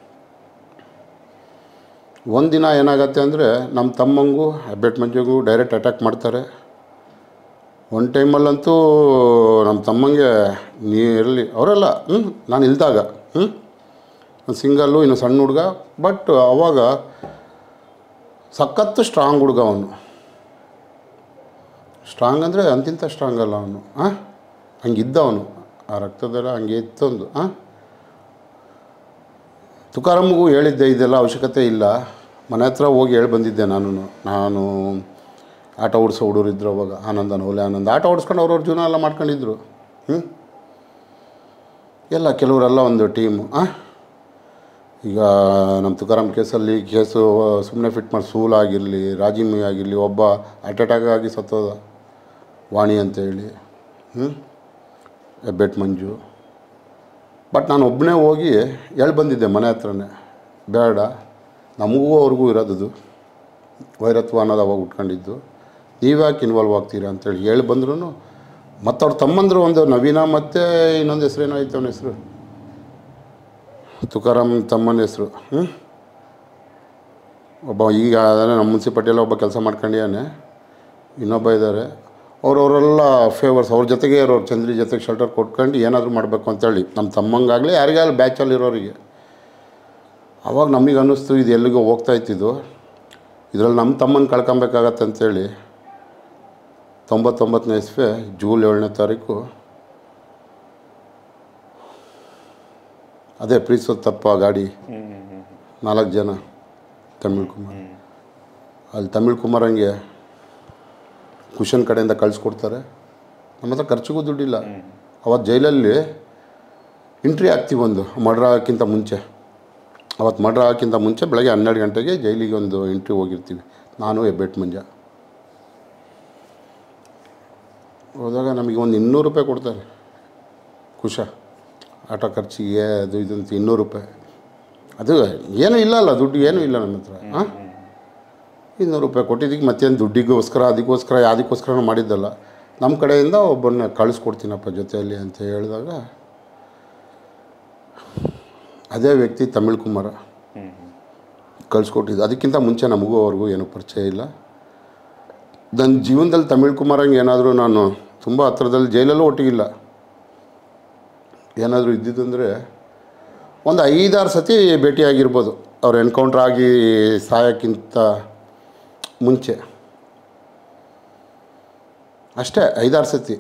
ಒಂದಿನ ಏನಾಗತ್ತೆ ಅಂದರೆ ನಮ್ಮ ತಮ್ಮಂಗೂ ಹೆಬ್ಬೆಟ್ ಮಂಜುಗೂ ಡೈರೆಕ್ಟ್ ಅಟ್ಯಾಕ್ ಮಾಡ್ತಾರೆ ಒಂದು ಟೈಮಲ್ಲಂತೂ ನಮ್ಮ ತಮ್ಮಂಗೆ ನೀ ಇರಲಿ ಅವರೆಲ್ಲ ಹ್ಞೂ ನಾನು ಇಲ್ದಾಗ ಹ್ಞೂ ಒಂದು ಸಿಂಗಲ್ಲು ಇನ್ನು ಸಣ್ಣ ಹುಡುಗ ಬಟ್ ಅವಾಗ ಸಖತ್ತು ಸ್ಟ್ರಾಂಗ್ ಹುಡುಗ ಅವನು ಸ್ಟ್ರಾಂಗ್ ಅಂದರೆ ಅಂತಿಂತ ಸ್ಟ್ರಾಂಗ್ ಅಲ್ಲ ಅವನು ಹಾಂ ಹಂಗಿದ್ದ ಅವನು ಆ ರಕ್ತದೆಲ್ಲ ಹಂಗೆ ಇತ್ತೊಂದು ಹಾಂ ತುಕಾರಾಮ್ಗೂ ಹೇಳಿದ್ದೆ ಇದೆಲ್ಲ ಅವಶ್ಯಕತೆ ಇಲ್ಲ ಮನೆ ಹತ್ರ ಹೋಗಿ ಹೇಳಿ ಬಂದಿದ್ದೆ ನಾನು ನಾನು ಆಟೋ ಓಡಿಸೋ ಹುಡುಗರು ಇದ್ರು ಅವಾಗ ಆನಂದ ನವಲೆ ಆನಂದ ಆಟೋ ಓಡಿಸ್ಕೊಂಡು ಅವ್ರವ್ರ ಜೀವನ ಎಲ್ಲ ಮಾಡ್ಕೊಂಡಿದ್ರು ಹ್ಞೂ ಎಲ್ಲ ಕೆಲವರೆಲ್ಲ ಒಂದು ಟೀಮು ಹಾಂ ಈಗ ನಮ್ಮ ತುಕಾರಾಮ್ ಕೇಸಲ್ಲಿ ಕೇಸು ಸುಮ್ಮನೆ ಫಿಟ್ ಮಾಡಿ ಸೂಲ್ ಆಗಿರಲಿ ರಾಜಿಮಿ ಆಗಿರಲಿ ಒಬ್ಬ ಹಾರ್ಟ್ ಅಟ್ಯಾಕ್ ಆಗಿ ಸತ್ತೋದ ವಾಣಿ ಅಂತೇಳಿ ಹ್ಞೂ ಹೆಬ್ಬೆಟ್ ಮಂಜು ಬಟ್ ನಾನು ಒಬ್ಬನೇ ಹೋಗಿ ಹೇಳಿ ಬಂದಿದ್ದೆ ಮನೆ ಹತ್ರನೇ ಬೇಡ ನಮಗೂ ಅವ್ರಿಗೂ ಇರೋದು ವೈರತ್ವ ಅನ್ನೋದು ಅವಾಗ ಉಟ್ಕೊಂಡಿದ್ದು ನೀವ್ಯಾಕೆ ಇನ್ವಾಲ್ವ್ ಆಗ್ತೀರಾ ಅಂತೇಳಿ ಹೇಳಿ ಬಂದ್ರೂ ಮತ್ತು ಅವ್ರ ತಮ್ಮಂದರು ಒಂದು ನವೀನ ಮತ್ತು ಇನ್ನೊಂದು ಹೆಸ್ರು ಏನೋ ಐತೆ ಅವನ ಹೆಸರು ತುಕಾರಾಮ್ ತಮ್ಮನ ಹೆಸರು ಹ್ಞೂ ಒಬ್ಬ ಈಗ ಅದಾನೆ ನಮ್ಮ ಮುನ್ಸಿಪಾಲ್ಟಿಯಲ್ಲಿ ಒಬ್ಬ ಕೆಲಸ ಮಾಡ್ಕೊಂಡಿದ್ದಾನೆ ಇನ್ನೊಬ್ಬ ಇದ್ದಾರೆ ಅವ್ರವರೆಲ್ಲ ಫೇವರ್ಸ್ ಅವ್ರ ಜೊತೆಗೆ ಇರೋರು ಚಂದ್ರಿ ಜೊತೆಗೆ ಶೆಲ್ಟರ್ ಕೊಟ್ಕೊಂಡು ಏನಾದರೂ ಮಾಡಬೇಕು ಅಂತೇಳಿ ನಮ್ಮ ತಮ್ಮಂಗಾಗಲಿ ಯಾರಿಗಾಗಲಿ ಬ್ಯಾಚಲ್ಲಿ ಇರೋರಿಗೆ ಅವಾಗ ನಮಗೆ ಅನ್ನಿಸ್ತು ಇದು ಎಲ್ಲಿಗೋ ಹೋಗ್ತಾ ಇತ್ತಿದ್ದು ಇದರಲ್ಲಿ ನಮ್ಮ ತಮ್ಮನ ಕಳ್ಕೊಬೇಕಾಗತ್ತೆ ಅಂತೇಳಿ ತೊಂಬತ್ತೊಂಬತ್ತನೇ ಇಸ್ವೆ ಜೂನ್ ಏಳನೇ ತಾರೀಕು ಅದೇ ಪ್ರೀಸೋದು ತಪ್ಪ ಗಾಡಿ ಹ್ಮ್ ಹ್ಮ್ ಹ್ಮ್ ನಾಲ್ಕು ಜನ ತಮಿಳ್ ಕುಮಾರ್ ಅಲ್ಲಿ ತಮಿಳ್ ಕುಮಾರ್ ಹಂಗೆ ಕುಶನ್ ಕಡೆಯಿಂದ ಕಳಿಸ್ಕೊಡ್ತಾರೆ ನಮ್ಮ ಹತ್ರ ಖರ್ಚಿಗೂ ದುಡ್ಡಿಲ್ಲ ಅವತ್ತು ಜೈಲಲ್ಲಿ ಎಂಟ್ರಿ ಆಗ್ತೀವಿ ಒಂದು ಮರ್ಡ್ರ್ ಆಗೋಕ್ಕಿಂತ ಮುಂಚೆ ಅವತ್ತು ಮರ್ಡ್ರ್ ಆಗೋಕ್ಕಿಂತ ಮುಂಚೆ ಬೆಳಗ್ಗೆ ಹನ್ನೆರಡು ಗಂಟೆಗೆ ಜೈಲಿಗೆ ಒಂದು ಎಂಟ್ರಿ ಹೋಗಿರ್ತೀವಿ ನಾನು ಹೆಬ್ಬೆಟ್ ಮಂಜ ಹೋದಾಗ ನಮಗೆ ಒಂದು ಇನ್ನೂರು ರೂಪಾಯಿ ಕೊಡ್ತಾರೆ ಖುಷ ಆಟೋ ಖರ್ಚಿಗೆ ಅದು ಇದು ಅಂತ ಇನ್ನೂರು ರೂಪಾಯಿ ಅದು ಏನೂ ಇಲ್ಲ ಅಲ್ಲ ದುಡ್ಡು ಏನೂ ಇಲ್ಲ ನನ್ನ ಹತ್ರ ಹಾಂ ಇನ್ನೂರು ರೂಪಾಯಿ ಕೊಟ್ಟಿದ್ದಕ್ಕೆ ಮತ್ತೇನು ದುಡ್ಡಿಗೋಸ್ಕರ ಅದಕ್ಕೋಸ್ಕರ ಯಾವುದಕ್ಕೋಸ್ಕರ ಮಾಡಿದ್ದಲ್ಲ ನಮ್ಮ ಕಡೆಯಿಂದ ಒಬ್ಬನ್ನ ಕಳಿಸ್ಕೊಡ್ತೀನಪ್ಪ ಜೊತೆಯಲ್ಲಿ ಅಂತ ಹೇಳಿದಾಗ ಅದೇ ವ್ಯಕ್ತಿ ತಮಿಳ್ ಕುಮಾರ ಹ್ಮ್ ಹ್ಮ್ ಕಳಿಸ್ಕೊಟ್ಟಿದ್ದು ಅದಕ್ಕಿಂತ ಮುಂಚೆ ನಮಗೂ ಅವ್ರಿಗೂ ಏನೂ ಪರಿಚಯ ಇಲ್ಲ ನನ್ನ ಜೀವನದಲ್ಲಿ ತಮಿಳ್ ಕುಮಾರಂಗೆ ಏನಾದರೂ ನಾನು ತುಂಬ ಹತ್ರದಲ್ಲಿ ಜೈಲಲ್ಲೂ ಒಟ್ಟಿಗಿಲ್ಲ ಏನಾದರೂ ಇದ್ದಿದ್ದಂದರೆ ಒಂದು ಐದಾರು ಸತಿ ಭೇಟಿಯಾಗಿರ್ಬೋದು ಅವ್ರು ಎನ್ಕೌಂಟ್ರ್ ಆಗಿ ಸಾಯೋಕ್ಕಿಂತ ಮುಂಚೆ ಅಷ್ಟೇ ಐದಾರು ಸತಿ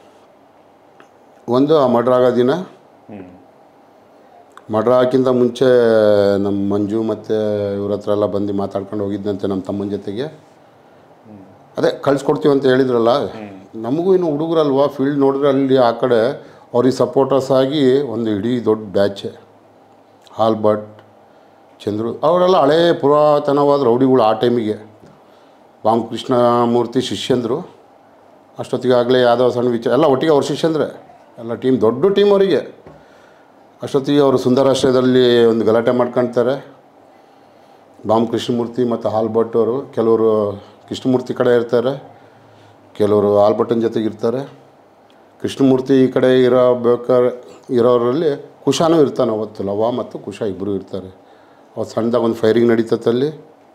ಒಂದು ಆ ಮರ್ಡ್ರ್ ಆಗೋ ದಿನ ಹ್ಮ್ ಮರ್ಡ್ರ್ ಹಾಕಿಂತ ಮುಂಚೆ ನಮ್ಮ ಮಂಜು ಮತ್ತು ಇವ್ರ ಹತ್ರ ಎಲ್ಲ ಬಂದು ಮಾತಾಡ್ಕೊಂಡು ಹೋಗಿದ್ದಂತೆ ನಮ್ಮ ತಮ್ಮನ ಜೊತೆಗೆ ಅದೇ ಕಳ್ಸ್ಕೊಡ್ತೀವಿ ಅಂತ ಹೇಳಿದ್ರಲ್ಲ ನಮಗೂ ಇನ್ನು ಹುಡುಗರಲ್ವಾ ಫೀಲ್ಡ್ ನೋಡಿದ್ರೆ ಅಲ್ಲಿ ಆ ಕಡೆ ಅವ್ರಿಗೆ ಸಪೋರ್ಟರ್ಸ್ ಆಗಿ ಒಂದು ಇಡೀ ದೊಡ್ಡ ಬ್ಯಾಚೆ ಹಾಲ್ಬರ್ಟ್ ಚಂದ್ರು ಅವರೆಲ್ಲ ಹಳೇ ಪುರಾತನವಾದ ರೌಡಿಗಳು ಆ ಟೈಮಿಗೆ ರಾಮಕೃಷ್ಣ ಮೂರ್ತಿ ಶಿಷ್ಯಂದರು ಅಷ್ಟೊತ್ತಿಗೆ ಆಗಲೇ ಯಾವುದೋ ಸಣ್ಣ ವಿಚಾರ ಎಲ್ಲ ಒಟ್ಟಿಗೆ ಅವ್ರ ಶಿಷ್ಯಂದ್ರೆ ಎಲ್ಲ ಟೀಮ್ ದೊಡ್ಡ ಟೀಮ್ ಅವರಿಗೆ ಅಷ್ಟೊತ್ತಿಗೆ ಅವರು ಸುಂದರಾಶ್ರಯದಲ್ಲಿ ಒಂದು ಗಲಾಟೆ ಮಾಡ್ಕೊಳ್ತಾರೆ ಬಾಮ್ ಕೃಷ್ಣಮೂರ್ತಿ ಮತ್ತು ಹಾಲ್ಭಟ್ ಅವರು ಕೆಲವರು ಕೃಷ್ಣಮೂರ್ತಿ ಕಡೆ ಇರ್ತಾರೆ ಕೆಲವರು ಆಲ್ಭಟ್ಟನ ಜೊತೆಗೆ ಇರ್ತಾರೆ ಕೃಷ್ಣಮೂರ್ತಿ ಈ ಕಡೆ ಇರೋ ಬೇಕಾದ್ರೆ ಇರೋರಲ್ಲಿ ಕುಶಾನೂ ಇರ್ತಾನೆ ಅವತ್ತು ಲವ ಮತ್ತು ಕುಶ ಇಬ್ಬರು ಇರ್ತಾರೆ ಅವತ್ತು ಸಣ್ಣದಾಗ ಒಂದು ಫೈರಿಂಗ್ ನಡೀತತ್ತಲ್ಲಿ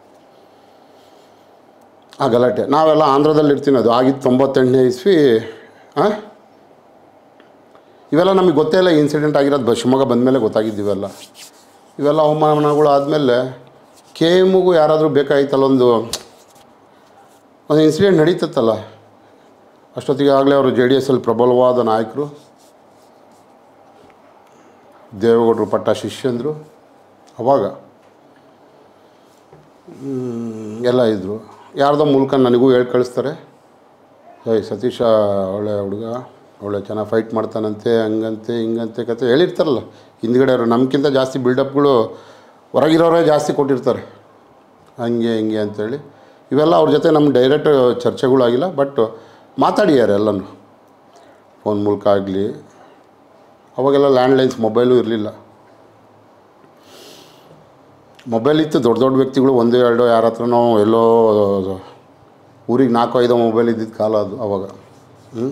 ಆ ಗಲಾಟೆ ನಾವೆಲ್ಲ ಆಂಧ್ರದಲ್ಲಿ ಇರ್ತೀನಿ ಅದು ಆಗಿದ್ದು ತೊಂಬತ್ತೆಂಟನೇ ಇಸ್ವಿ ಹಾಂ ಇವೆಲ್ಲ ನಮಗೆ ಗೊತ್ತೇ ಇಲ್ಲ ಇನ್ಸಿಡೆಂಟ್ ಆಗಿರೋದು ಬ ಶಿವಮೊಗ್ಗ ಬಂದಮೇಲೆ ಗೊತ್ತಾಗಿದ್ದೀವೆಲ್ಲ ಇವೆಲ್ಲ ಅವಮಾನಗಳು ಆದಮೇಲೆ ಕೆ ಎಮ್ಗೂ ಯಾರಾದರೂ ಬೇಕಾಗಿತ್ತಲ್ಲ ಒಂದು ಒಂದು ಇನ್ಸಿಡೆಂಟ್ ನಡೀತತ್ತಲ್ಲ ಅಷ್ಟೊತ್ತಿಗೆ ಆಗಲೇ ಅವರು ಜೆ ಡಿ ಎಸ್ಸಲ್ಲಿ ಪ್ರಬಲವಾದ ನಾಯಕರು ದೇವೇಗೌಡರು ಪಟ್ಟ ಶಿಷ್ಯಂದರು ಅವಾಗ ಹ್ಮ್, ಎಲ್ಲ ಇದ್ದರು ಯಾರ್ದೋ ಮೂಲಕ ನನಗೂ ಹೇಳಿ ಕಳಿಸ್ತಾರೆ ಏಯ್ ಸತೀಶ ಒಳ್ಳೆ ಹುಡುಗ ಒಳ್ಳೆ ಚೆನ್ನಾಗಿ ಫೈಟ್ ಮಾಡ್ತಾನಂತೆ ಹಂಗಂತೆ ಹಿಂಗಂತೆ ಕತೆ ಹೇಳಿರ್ತಾರಲ್ಲ ಹಿಂದ್ಗಡೆ ಅವರು ನಮ್ಗಿಂತ ಜಾಸ್ತಿ ಬಿಲ್ಡಪ್ಗಳು ಹೊರಗಿರೋರೇ ಜಾಸ್ತಿ ಕೊಟ್ಟಿರ್ತಾರೆ ಹಂಗೆ ಹಿಂಗೆ ಅಂತೇಳಿ ಇವೆಲ್ಲ ಅವ್ರ ಜೊತೆ ನಮ್ಮ ಡೈರೆಕ್ಟ್ ಚರ್ಚೆಗಳಾಗಿಲ್ಲ ಬಟ್ ಮಾತಾಡಿದ್ದಾರೆ ಎಲ್ಲನೂ ಫೋನ್ ಮೂಲಕ ಆಗಲಿ ಅವಾಗೆಲ್ಲ ಲ್ಯಾಂಡ್ಲೈನ್ಸ್ ಮೊಬೈಲು ಇರಲಿಲ್ಲ ಮೊಬೈಲ್ ಇತ್ತು ದೊಡ್ಡ ದೊಡ್ಡ ವ್ಯಕ್ತಿಗಳು ಒಂದು ಎರಡು ಯಾರ ಹತ್ರನೋ ಎಲ್ಲೋ ಊರಿಗೆ ನಾಲ್ಕು ಐದು ಮೊಬೈಲ್ ಇದ್ದಿದ್ದ ಕಾಲ ಅದು ಅವಾಗ ಹ್ಞೂ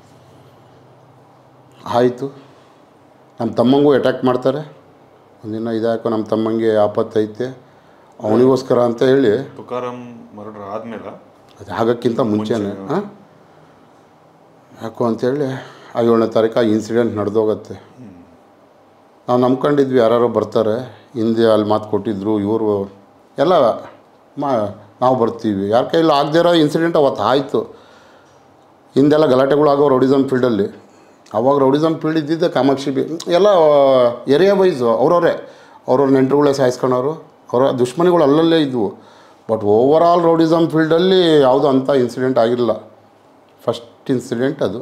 ಆಯಿತು ನಮ್ಮ ತಮ್ಮಂಗೂ ಅಟ್ಯಾಕ್ ಮಾಡ್ತಾರೆ ಒಂದಿನ ಇದಾಕೋ ನಮ್ಮ ತಮ್ಮಂಗೆ ಆಪತ್ತೈತೆ ಅವನಿಗೋಸ್ಕರ ಅಂತ ಹೇಳಿ ತುಕಾರಾಮ್ ಮರ್ಡರ್ ಆದ್ಮೇಲೆ ಅದು ಆಗೋಕ್ಕಿಂತ ಮುಂಚೆನೇ ಹಾಂ ಯಾಕೋ ಅಂತೇಳಿ ಆ ಏಳನೇ ತಾರೀಕು ಆ ಇನ್ಸಿಡೆಂಟ್ ನಡೆದೋಗತ್ತೆ ನಾವು ನಂಬ್ಕೊಂಡಿದ್ವಿ ಯಾರು ಬರ್ತಾರೆ ಹಿಂದೆ ಅಲ್ಲಿ ಮಾತು ಕೊಟ್ಟಿದ್ರು ಇವರು ಎಲ್ಲ ಮಾ ನಾವು ಬರ್ತೀವಿ ಯಾರ ಕೈಲಿ ಆಗದೇ ಇರೋ ಇನ್ಸಿಡೆಂಟ್ ಅವತ್ತು ಆಯಿತು ಹಿಂದೆಲ್ಲ ಗಲಾಟೆಗಳು ಆಗೋ ರೌಡಿಸಮ್ ಫೀಲ್ಡಲ್ಲಿ ಅವಾಗ ರೌಡಿಸಮ್ ಫೀಲ್ಡ್ ಇದ್ದಿದ್ದೆ ಕಾಮಾಕ್ಷಿ ಬಿ ಎಲ್ಲ ಏರಿಯಾ ವೈಸು ಅವ್ರವರೇ ಅವ್ರವ್ರ ನೆಂಟರುಗಳೇ ಸಾಯಿಸ್ಕೊಳೋರು ಅವರ ದುಶ್ಮನಿಗಳು ಅಲ್ಲಲ್ಲೇ ಇದ್ವು ಬಟ್ ಓವರ್ ಆಲ್ ರೌಡಿಸಮ್ ಫೀಲ್ಡಲ್ಲಿ ಯಾವುದೂ ಅಂಥ ಇನ್ಸಿಡೆಂಟ್ ಆಗಿರಲಿಲ್ಲ ಫಸ್ಟ್ ಇನ್ಸಿಡೆಂಟ್ ಅದು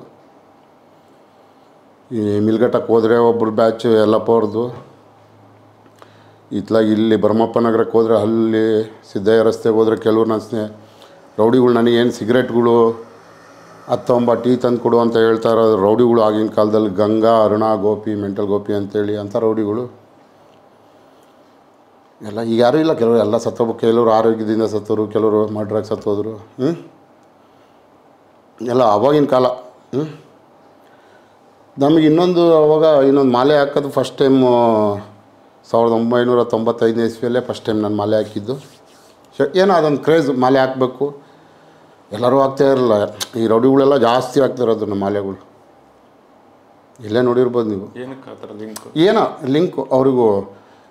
ಈ ಮಿಲ್ಗಟ್ಟಕ್ಕೆ ಹೋದರೆ ಒಬ್ಬರು ಬ್ಯಾಚ್ ಎಲ್ಲಪ್ಪ ಅವ್ರದ್ದು ಇತ್ಲಾಗ ಇಲ್ಲಿ ಭರಮಪ್ಪ ನಗರಕ್ಕೆ ಹೋದರೆ ಅಲ್ಲಿ ಸಿದ್ದಯ್ಯ ರಸ್ತೆಗೆ ಹೋದರೆ ಕೆಲವ್ರು ನನ್ನ ಸ್ನೇ ರೌಡಿಗಳು ನನಗೇನು ಸಿಗರೆಟ್ಗಳು ಹತ್ತೊಂಬ ಟೀ ತಂದು ಕೊಡು ಅಂತ ಹೇಳ್ತಾ ಇರೋ ರೌಡಿಗಳು ಆಗಿನ ಕಾಲದಲ್ಲಿ ಗಂಗಾ ಅರುಣ ಗೋಪಿ ಮೆಂಟಲ್ ಗೋಪಿ ಅಂತೇಳಿ ಅಂಥ ರೌಡಿಗಳು ಎಲ್ಲ ಈಗ ಯಾರೂ ಇಲ್ಲ ಕೆಲವರು ಎಲ್ಲ ಸತ್ತೋಗ್ಬ ಕೆಲವರು ಆರೋಗ್ಯದಿಂದ ಸತ್ತೋರು ಕೆಲವರು ಮರ್ಡ್ರಾಗಿ ಸತ್ತೋದ್ರು ಹ್ಞೂ ಎಲ್ಲ ಅವಾಗಿನ ಕಾಲ ಹ್ಞೂ ನಮಗೆ ಇನ್ನೊಂದು ಅವಾಗ ಇನ್ನೊಂದು ಮಾಲೆ ಹಾಕೋದು ಫಸ್ಟ್ ಟೈಮು ಸಾವಿರದ ಒಂಬೈನೂರ ತೊಂಬತ್ತೈದನೇ ಇಸ್ವಿಯಲ್ಲೇ ಫಸ್ಟ್ ಟೈಮ್ ನಾನು ಮಾಲೆ ಹಾಕಿದ್ದು ಶ- ಏನೋ ಅದೊಂದು ಕ್ರೇಜ್ ಮಾಲೆ ಹಾಕಬೇಕು ಎಲ್ಲರೂ ಹಾಕ್ತಾ ಇರಲ್ಲ ಈ ರೌಡಿಗಳೆಲ್ಲ ಜಾಸ್ತಿ ಹಾಕ್ತಿರೋದು ನಮ್ಮ ಮಾಲೆಗಳು ಇಲ್ಲೇ ನೋಡಿರ್ಬೋದು ನೀವು ಏನಕ್ಕೆ ಆ ಥರ ಲಿಂಕ್ ಏನೋ ಲಿಂಕು ಅವ್ರಿಗೂ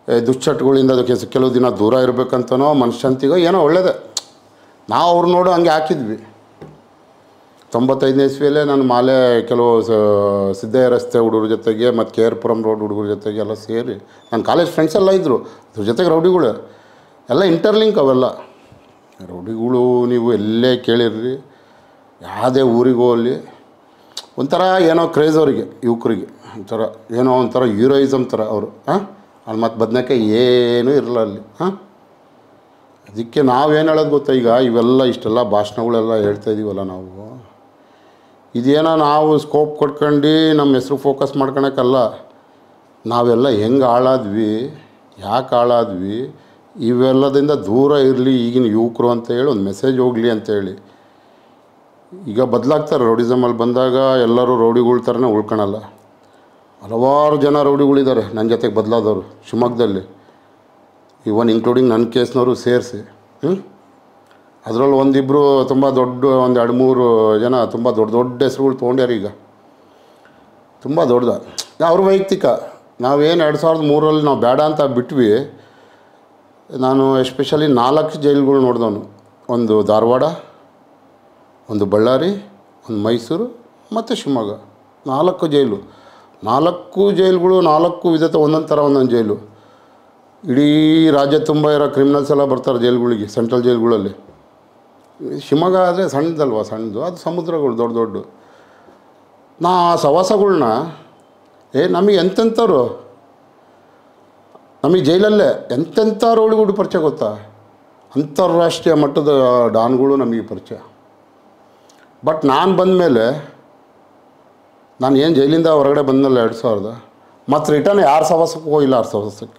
ಏ, ದುಶ್ಚಟಗಳಿಂದ ಅದಕ್ಕೆ ಸ- ಕೆಲವು ದಿನ ದೂರ ಇರಬೇಕಂತನೋ ಮನಃಶಾಂತಿಗೋ ಏನೋ ಒಳ್ಳೇದೇ ನಾವು ಅವ್ರು ನೋಡು ಹಂಗೆ ಹಾಕಿದ್ವಿ ತೊಂಬತ್ತೈದನೇ ಇಸ್ವಿಯಲ್ಲೇ ನಾನು ಮಾಲೆ ಕೆಲವು ಸ- ಸಿದ್ದಯ್ಯ ರಸ್ತೆ ಹುಡುಗರ ಜೊತೆಗೆ ಮತ್ತು ಕೆ ಆರ್ ಪುರಂ ರೋಡ್ ಹುಡುಗರ ಜೊತೆಗೆ ಎಲ್ಲ ಸೇರಿ ನನ್ನ ಕಾಲೇಜ್ ಫ್ರೆಂಡ್ಸ್ ಎಲ್ಲ ಇದ್ದರು ಅದ್ರ ಜೊತೆಗೆ ರೌಡಿಗಳು ಎಲ್ಲ ಇಂಟರ್ಲಿಂಕ್ ಅವೆಲ್ಲ ರೌಡಿಗಳು ನೀವು ಎಲ್ಲೇ ಕೇಳಿರ್ರಿ ಯಾವುದೇ ಊರಿಗೆ ಹೋಗಲಿ ಒಂಥರ ಏನೋ ಕ್ರೇಜ್ ಅವರಿಗೆ ಯುವಕರಿಗೆ ಒಂಥರ ಏನೋ ಒಂಥರ ಹೀರೋಯಿಸಮ್ ಥರ ಅವರು ಹಾಂ ಅಲ್ಲಿ ಮತ್ತು ಬದನೇಕಾಯಿ ಏನೂ ಇರಲ್ಲ ಅಲ್ಲಿ ಹಾಂ ಅದಕ್ಕೆ ನಾವೇನು ಹೇಳೋದು ಗೊತ್ತಾ ಈಗ ಇವೆಲ್ಲ ಇಷ್ಟೆಲ್ಲ ಭಾಷಣಗಳೆಲ್ಲ ಹೇಳ್ತಾ ಇದೀವಲ್ಲ ನಾವು ಇದೇನೋ ನಾವು ಸ್ಕೋಪ್ ಕೊಟ್ಕೊಂಡು ನಮ್ಮ ಹೆಸ್ರು ಫೋಕಸ್ ಮಾಡ್ಕೊಳಕ್ಕಲ್ಲ ನಾವೆಲ್ಲ ಹೆಂಗೆ ಹಾಳಾದ್ವಿ ಯಾಕೆ ಹಾಳಾದ್ವಿ ಇವೆಲ್ಲದಿಂದ ದೂರ ಇರಲಿ ಈಗಿನ ಯುವಕರು ಅಂತ ಹೇಳಿ ಒಂದು ಮೆಸೇಜ್ ಹೋಗಲಿ ಅಂತೇಳಿ ಈಗ ಬದಲಾಗ್ತಾರೆ ರೌಡಿಸಮಲ್ಲಿ ಬಂದಾಗ ಎಲ್ಲರೂ ರೌಡಿಗಳ ಥರನೇ ಉಳ್ಕೊಳಲ್ಲ ಹಲವಾರು ಜನ ರೌಡಿಗಳಿದ್ದಾರೆ ನನ್ನ ಜೊತೆಗೆ ಬದಲಾದವರು ಶಿವಮೊಗ್ಗದಲ್ಲಿ ಇವನ್ ಇನ್ಕ್ಲೂಡಿಂಗ್ ನನ್ನ ಕೇಸ್ನವರು ಸೇರಿಸಿ ಹ್ಞೂ ಅದರಲ್ಲಿ ಒಂದಿಬ್ಬರು ತುಂಬ ದೊಡ್ಡ ಒಂದು ಎರಡು ಮೂರು ಜನ ತುಂಬ ದೊಡ್ಡ ದೊಡ್ಡ ಹೆಸ್ರುಗಳು ತೊಗೊಂಡ್ಯಾರ ಈಗ ತುಂಬ ದೊಡ್ಡದ ಅವ್ರ ವೈಯಕ್ತಿಕ ನಾವೇನು ಎರಡು ಸಾವಿರದ ಮೂರಲ್ಲಿ ನಾವು ಬೇಡ ಅಂತ ಬಿಟ್ವಿ ನಾನು ಎಸ್ಪೆಷಲಿ ನಾಲ್ಕು ಜೈಲುಗಳು ನೋಡಿದವನು ಒಂದು ಧಾರವಾಡ ಒಂದು ಬಳ್ಳಾರಿ ಒಂದು ಮೈಸೂರು ಮತ್ತು ಶಿವಮೊಗ್ಗ ನಾಲ್ಕು ಜೈಲು ನಾಲ್ಕು ಜೈಲುಗಳು ನಾಲ್ಕು ವಿಧತೆ ಒಂದೊಂದು ಥರ ಒಂದೊಂದು ಜೈಲು ಇಡೀ ರಾಜ್ಯ ತುಂಬ ಇರೋ ಕ್ರಿಮಿನಲ್ಸ್ ಎಲ್ಲ ಬರ್ತಾರೆ ಜೈಲುಗಳಿಗೆ ಸೆಂಟ್ರಲ್ ಜೈಲುಗಳಲ್ಲಿ ಶಿವಮೊಗ್ಗ ಆದರೆ ಸಣ್ಣದಲ್ವ ಸಣ್ಣದು ಅದು ಸಮುದ್ರಗಳು ದೊಡ್ಡ ದೊಡ್ಡ ನಾ ಆ ಸವಾಸಗಳ್ನ ಏ ನಮಗೆ ಎಂತೆಂಥವ್ರು ನಮಗೆ ಜೈಲಲ್ಲೇ ಎಂತೆಂಥ ರೌಡಿಗಳು ಪರಿಚಯ ಗೊತ್ತಾ ಅಂತಾರಾಷ್ಟ್ರೀಯ ಮಟ್ಟದ ಡಾನ್ಗಳು ನಮಗೆ ಪರಿಚಯ ಬಟ್ ನಾನು ಬಂದಮೇಲೆ ನಾನು ಏನು ಜೈಲಿಂದ ಹೊರಗಡೆ ಬಂದಲ್ಲ ಎರಡು ಸಾವಿರದ ಮತ್ತು ರಿಟರ್ನ್ ಯಾರು ಸವಾಸಕ್ಕೂ ಹೋಗಿಲ್ಲ ಆರು ಸವಾಸಕ್ಕೆ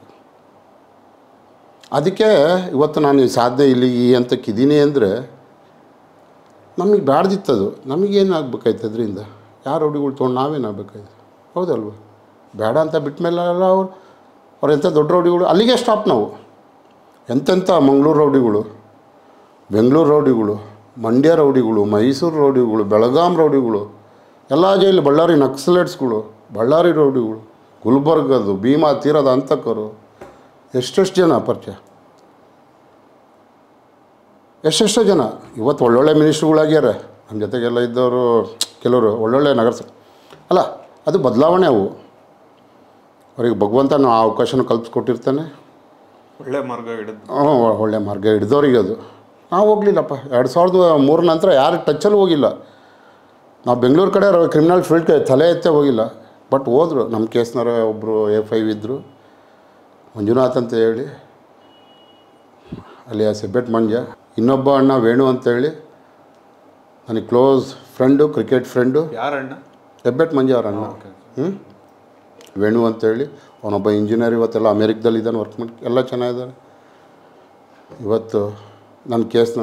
ಅದಕ್ಕೆ ಇವತ್ತು ನಾನು ಈ ಸಾಧನೆ ಇಲ್ಲಿ ಈ ಹಂತಕ್ಕಿದ್ದೀನಿ ಅಂದರೆ ನಮಗೆ ಬ್ಯಾಡ್ದಿತ್ತದು ನಮಗೇನು ಆಗ್ಬೇಕಾಯ್ತು ಅದರಿಂದ ಯಾರು ರೌಡಿಗಳು ತೊಗೊಂಡು ನಾವೇನಾಗಬೇಕಾಯ್ತು ಹೌದಲ್ವ ಬೇಡ ಅಂತ ಬಿಟ್ಟ ಮೇಲೆ ಎಲ್ಲ ಅವ್ರು ಅವ್ರು ಎಂಥ ದೊಡ್ಡ ರೌಡಿಗಳು ಅಲ್ಲಿಗೆ ಸ್ಟಾಪ್ ನಾವು ಎಂತೆಂಥ ಮಂಗಳೂರು ರೌಡಿಗಳು ಬೆಂಗಳೂರು ರೌಡಿಗಳು ಮಂಡ್ಯ ರೌಡಿಗಳು ಮೈಸೂರು ರೌಡಿಗಳು ಬೆಳಗಾಂ ರೌಡಿಗಳು ಎಲ್ಲ ಜೈಲು ಬಳ್ಳಾರಿ ನಕ್ಸಲೇಟ್ಸ್ಗಳು ಬಳ್ಳಾರಿ ರೌಡಿಗಳು ಗುಲ್ಬರ್ಗದು ಭೀಮಾ ತೀರದ ಹಂತಕರು ಎಷ್ಟೆಷ್ಟು ಜನ ಪರಿಚಯ ಎಷ್ಟೆಷ್ಟೋ ಜನ ಇವತ್ತು ಒಳ್ಳೊಳ್ಳೆ ಮಿನಿಸ್ಟ್ರುಗಳಾಗ್ಯಾರ ನಮ್ಮ ಜೊತೆಗೆಲ್ಲ ಇದ್ದವರು ಕೆಲವರು ಒಳ್ಳೊಳ್ಳೆ ನಗರಸ ಅಲ್ಲ ಅದು ಬದಲಾವಣೆ ಅವು ಅವರಿಗೆ ಭಗವಂತನ ಆ ಅವಕಾಶನ ಕಲ್ಪಿಸ್ಕೊಟ್ಟಿರ್ತಾನೆ ಒಳ್ಳೆ ಮಾರ್ಗ ಹಿಡಿದು ಹ್ಞೂ ಒಳ್ಳೆ ಮಾರ್ಗ ಹಿಡ್ದವ್ರಿಗೆ ಅದು ನಾವು ಹೋಗಲಿಲ್ಲಪ್ಪ ಎರಡು ಸಾವಿರದ ಮೂರ ನಂತರ ಯಾರು ಟಚ್ಚಲ್ಲಿ ಹೋಗಿಲ್ಲ ನಾವು ಬೆಂಗಳೂರು ಕಡೆ ಕ್ರಿಮಿನಲ್ ಫೀಲ್ಡ್ಗೆ ತಲೆ ಎತ್ತೇ ಹೋಗಿಲ್ಲ ಬಟ್ ಹೋದರು ನಮ್ಮ ಕೇಸ್ನವರ ಒಬ್ಬರು ಎ ಫೈವ್ ಇದ್ದರು ಮಂಜುನಾಥ್ ಅಂತ ಹೇಳಿ ಅಲ್ಲಿ ಸೆಬ್ಬೆಟ್ ಮಂಜ ಇನ್ನೊಬ್ಬ ಅಣ್ಣ ವೇಣು ಅಂತೇಳಿ ನನಗೆ ಕ್ಲೋಸ್ ಫ್ರೆಂಡು ಕ್ರಿಕೆಟ್ ಫ್ರೆಂಡು ಯಾರಣ್ಣ ಹೆಬ್ಬೆಟ್ ಮಂಜ ಅವ್ರ ಅಣ್ಣ ಓಕೆ ಹ್ಞೂ ವೇಣು ಅಂತೇಳಿ ಅವನೊಬ್ಬ ಇಂಜಿನಿಯರ್ ಇವತ್ತೆಲ್ಲ ಅಮೇರಿಕದಲ್ಲಿ ಇದ್ದಾನೆ ವರ್ಕ್ ಮಾಡಿ ಎಲ್ಲ ಚೆನ್ನಾಗಿದ್ದಾರೆ ಇವತ್ತು ನನ್ನ ಕೇಸ್ನ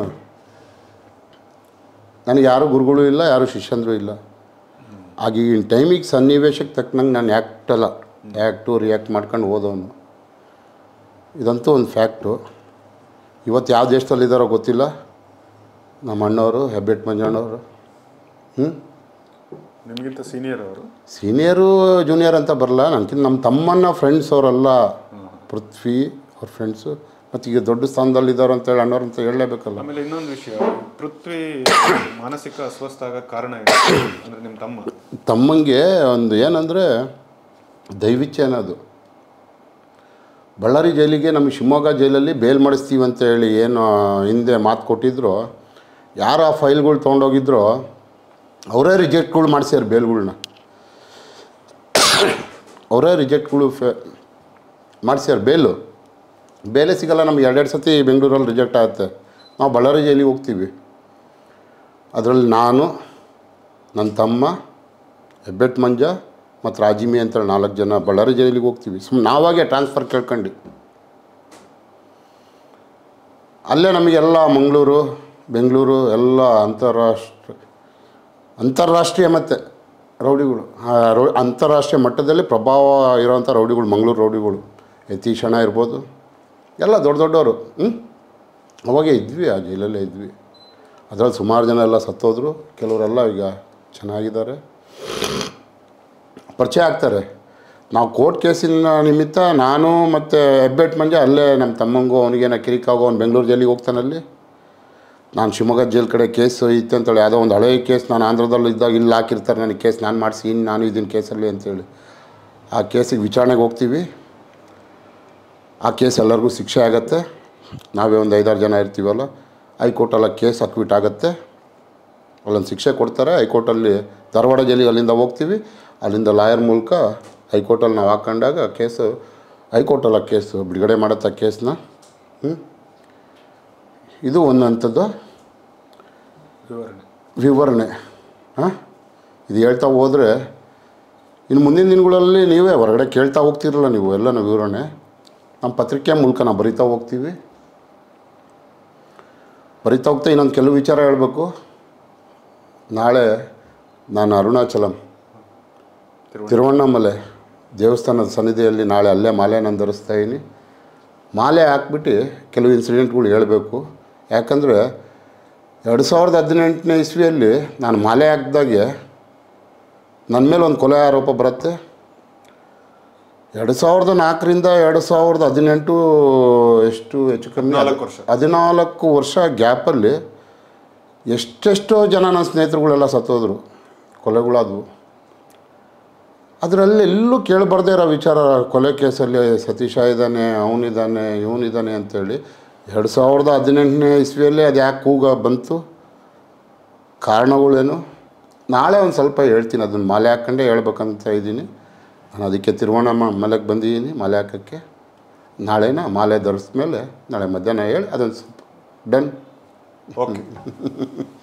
ನನಗೆ ಯಾರು ಗುರುಗಳು ಇಲ್ಲ ಯಾರು ಶಿಷ್ಯಂದರು ಇಲ್ಲ ಆಗಿನ ಟೈಮಿಗೆ ಸನ್ನಿವೇಶಕ್ಕೆ ತಕ್ಕನಂಗೆ ನಾನು ಆ್ಯಕ್ಟಲ್ಲ ಆ್ಯಕ್ಟು ರಿಯಾಕ್ಟ್ ಮಾಡ್ಕೊಂಡು ಓದೋನು ಇದಂತೂ ಒಂದು ಫ್ಯಾಕ್ಟು ಇವತ್ತು ಯಾವ ದೇಶದಲ್ಲಿದ್ದಾರೋ ಗೊತ್ತಿಲ್ಲ ನಮ್ಮ ಅಣ್ಣವರು ಹೆಬ್ಬೆಟ್ ಮಂಜಣ್ಣವರು ಹ್ಞೂ ನಿಮಗಿಂತ ಸೀನಿಯರ್ ಅವರು ಸೀನಿಯರು ಜೂನಿಯರ್ ಅಂತ ಬರಲ್ಲ ನನಗಿಂತ ನಮ್ಮ ತಮ್ಮನ ಫ್ರೆಂಡ್ಸ್ ಅವರೆಲ್ಲ ಪೃಥ್ವಿ ಅವ್ರ ಫ್ರೆಂಡ್ಸು ಮತ್ತು ಈಗ ದೊಡ್ಡ ಸ್ಥಾನದಲ್ಲಿದ್ದಾರೆ ಅಂತೇಳಿ ಅಣ್ಣವ್ರು ಅಂತ ಹೇಳಲೇಬೇಕಲ್ಲ ಆಮೇಲೆ ಇನ್ನೊಂದು ವಿಷಯ ಪೃಥ್ವಿ ಮಾನಸಿಕ ಅಸ್ವಸ್ಥ ಆಗಕ್ಕೆ ಕಾರಣ ಇದೆ ಅಂದ್ರೆ ನಿಮ್ಮ ತಮ್ಮ ತಮ್ಮಂಗೆ ಒಂದು ಏನಂದರೆ ದೈವಿಚ್ಛೆ ಅನ್ನೋದು ಬಳ್ಳಾರಿ ಜೈಲಿಗೆ ನಮ್ಮ ಶಿವಮೊಗ್ಗ ಜೈಲಲ್ಲಿ ಬೇಲ್ ಮಾಡಿಸ್ತೀವಿ ಅಂತ ಹೇಳಿ ಏನು ಹಿಂದೆ ಮಾತು ಕೊಟ್ಟಿದ್ರು ಯಾರು ಆ ಫೈಲ್ಗಳು ತೊಗೊಂಡೋಗಿದ್ರೋ ಅವರೇ ರಿಜೆಕ್ಟ್ಗಳು ಮಾಡಿಸ್ಯಾರ ಬೇಲ್ಗಳ್ನ ಅವರೇ ರಿಜೆಕ್ಟ್ಗಳು ಫೆ ಮಾಡಿಸ್ಯಾರ ಬೇಲು ಬೇಲೆ ಸಿಗಲ್ಲ ನಮ್ಗೆ ಎರಡೆರಡು ಸತಿ ಬೆಂಗಳೂರಲ್ಲಿ ರಿಜೆಕ್ಟ್ ಆಗುತ್ತೆ ನಾವು ಬಳ್ಳಾರಿ ಜೈಲಿಗೆ ಹೋಗ್ತೀವಿ ಅದರಲ್ಲಿ ನಾನು ನನ್ನ ತಮ್ಮ ಹೆಬ್ಬೆಟ್ ಮಂಜ ಮತ್ತು ರಾಜಿಮಿ ಅಂತೇಳಿ ನಾಲ್ಕು ಜನ ಬಳ್ಳಾರಿ ಜೈಲಿಗೆ ಹೋಗ್ತೀವಿ ಸುಮ್ಮನೆ ನಾವಾಗೆ ಟ್ರಾನ್ಸ್ಫರ್ ಕೇಳ್ಕೊಂಡು ಅಲ್ಲೇ ನಮಗೆಲ್ಲ ಮಂಗಳೂರು ಬೆಂಗಳೂರು ಎಲ್ಲ ಅಂತಾರಾಷ್ಟ್ರ ಅಂತಾರಾಷ್ಟ್ರೀಯ ಮತ್ತು ರೌಡಿಗಳು ಆ ರೌ ಅಂತಾರಾಷ್ಟ್ರೀಯ ಮಟ್ಟದಲ್ಲಿ ಪ್ರಭಾವ ಇರೋವಂಥ ರೌಡಿಗಳು ಮಂಗಳೂರು ರೌಡಿಗಳು ಯತೀಶಣ ಇರ್ಬೋದು ಎಲ್ಲ ದೊಡ್ಡ ದೊಡ್ಡವರು ಹ್ಞೂ ಅವಾಗೇ ಇದ್ವಿ ಆ ಜೈಲಲ್ಲೇ ಇದ್ವಿ ಅದರಲ್ಲಿ ಸುಮಾರು ಜನ ಎಲ್ಲ ಸತ್ತೋದ್ರು ಕೆಲವರೆಲ್ಲ ಈಗ ಚೆನ್ನಾಗಿದ್ದಾರೆ ಪರಿಚಯ ಆಗ್ತಾರೆ ನಾವು ಕೋರ್ಟ್ ಕೇಸಿನ ನಿಮಿತ್ತ ನಾನು ಮತ್ತು ಹೆಬ್ಬೆಟ್ ಮಂಜ ಅಲ್ಲೇ ನಮ್ಮ ತಮ್ಮಂಗೂ ಅವನಿಗೇನೋ ಕಿರಿಕಾಗೋ ಅವ್ನು ಬೆಂಗಳೂರು ಜೈಲಿಗೆ ಹೋಗ್ತಾನಲ್ಲಿ ನಾನು ಶಿವಮೊಗ್ಗ ಜೈಲ್ ಕಡೆ ಕೇಸ್ ಐತೆ ಅಂತೇಳಿ ಯಾವುದೋ ಒಂದು ಹಳೆಯ ಕೇಸ್ ನಾನು ಆಂಧ್ರದಲ್ಲಿ ಇದ್ದಾಗ ಇಲ್ಲಿ ಹಾಕಿರ್ತಾರೆ ನನಗೆ ಕೇಸ್ ನಾನು ಮಾಡಿಸಿ ಇನ್ನು ನಾನು ಇದೀನಿ ಕೇಸಲ್ಲಿ ಅಂತೇಳಿ ಆ ಕೇಸಿಗೆ ವಿಚಾರಣೆಗೆ ಹೋಗ್ತೀವಿ ಆ ಕೇಸ್ ಎಲ್ಲರಿಗೂ ಶಿಕ್ಷೆ ಆಗತ್ತೆ ನಾವೇ ಒಂದು ಐದಾರು ಜನ ಇರ್ತೀವಲ್ಲ ಹೈಕೋರ್ಟಲ್ಲ ಕೇಸ್ ಅಕ್ವಿಟ್ ಆಗುತ್ತೆ ಅಲ್ಲೊಂದು ಶಿಕ್ಷೆ ಕೊಡ್ತಾರೆ ಹೈಕೋರ್ಟಲ್ಲಿ ಧಾರವಾಡ ಜೈಲಿಗೆ ಅಲ್ಲಿಂದ ಹೋಗ್ತೀವಿ ಅಲ್ಲಿಂದ ಲಾಯರ್ ಮೂಲಕ ಹೈಕೋರ್ಟಲ್ಲಿ ನಾವು ಹಾಕೊಂಡಾಗ ಕೇಸು ಹೈಕೋರ್ಟಲ್ಲ ಕೇಸು ಬಿಡುಗಡೆ ಮಾಡುತ್ತೆ ಆ ಕೇಸ್ನ ಹ್ಞೂ ಇದು ಒಂದು ಹಂತದ್ದು ವಿವರಣೆ ವಿವರಣೆ ಹಾಂ ಇದು ಹೇಳ್ತಾ ಹೋದರೆ ಇನ್ನು ಮುಂದಿನ ದಿನಗಳಲ್ಲಿ ನೀವೇ ಹೊರಗಡೆ ಕೇಳ್ತಾ ಹೋಗ್ತಿರಲ್ಲ ನೀವು ಎಲ್ಲನೂ ವಿವರಣೆ ನಮ್ಮ ಪತ್ರಿಕೆ ಮೂಲಕ ನಾವು ಬರಿತಾ ಹೋಗ್ತೀವಿ ಬರಿತಾ ಹೋಗ್ತಾ ಇನ್ನೊಂದು ಕೆಲವು ವಿಚಾರ ಹೇಳಬೇಕು ನಾಳೆ ನಾನು ಅರುಣಾಚಲಂ ತಿರುವಣ್ಣಾಮಲೆ ದೇವಸ್ಥಾನದ ಸನ್ನಿಧಿಯಲ್ಲಿ ನಾಳೆ ಅಲ್ಲೇ ಮಾಲೆ ನಾನು ಧರಿಸ್ತಾ ಇದ್ದೀನಿ ಮಾಲೆ ಹಾಕ್ಬಿಟ್ಟು ಕೆಲವು ಇನ್ಸಿಡೆಂಟ್ಗಳು ಹೇಳಬೇಕು ಯಾಕಂದರೆ ಎರಡು ಸಾವಿರದ ಹದಿನೆಂಟನೇ ಇಸ್ವಿಯಲ್ಲಿ ನಾನು ಮಾಲೆ ಹಾಕಿದಾಗೆ ನನ್ನ ಮೇಲೆ ಒಂದು ಕೊಲೆ ಆರೋಪ ಬರುತ್ತೆ ಎರಡು ಸಾವಿರದ ನಾಲ್ಕರಿಂದ ಎರಡು ಸಾವಿರದ ಹದಿನೆಂಟು ಎಷ್ಟು ಹೆಚ್ಚು ಕಮ್ಮಿ ನಾಲ್ಕು ವರ್ಷ. ಹದಿನಾಲ್ಕು ವರ್ಷ ಗ್ಯಾಪಲ್ಲಿ ಎಷ್ಟೆಷ್ಟೋ ಜನ ನನ್ನ ಸ್ನೇಹಿತರುಗಳೆಲ್ಲ ಸತ್ತೋದ್ರು ಕೊಲೆಗಳಾದವು ಅದರಲ್ಲಿ ಎಲ್ಲೂ ಕೇಳಬಾರ್ದೇ ಇರೋ ವಿಚಾರ ಕೊಲೆ ಕೇಸಲ್ಲಿ ಸತೀಶ ಇದ್ದಾನೆ ಅವನಿದ್ದಾನೆ ಇವನಿದ್ದಾನೆ ಅಂತೇಳಿ ಎರಡು ಸಾವಿರದ ಹದಿನೆಂಟನೇ ಇಸ್ವಿಯಲ್ಲೇ ಅದು ಯಾಕೆ ಕೂಗ ಬಂತು ಕಾರಣಗಳೇನು ನಾಳೆ ಒಂದು ಸ್ವಲ್ಪ ಹೇಳ್ತೀನಿ ಅದನ್ನು ಮಾಲೆ ಹಾಕ್ಕೊಂಡೇ ಹೇಳ್ಬೇಕಂತ ಇದ್ದೀನಿ ನಾನು ಅದಕ್ಕೆ ತಿರುವಣ್ಣ ಮಲೆಗೆ ಬಂದಿದ್ದೀನಿ ಮಾಲೆ ಹಾಕೋಕ್ಕೆ ನಾಳೆನ ಮಾಲೆ ಧರಿಸ್ಮೇಲೆ ನಾಳೆ ಮಧ್ಯಾಹ್ನ ಹೇಳಿ ಅದನ್ನು ಸ್ವಲ್ಪ ಡನ್ ಓಕೆ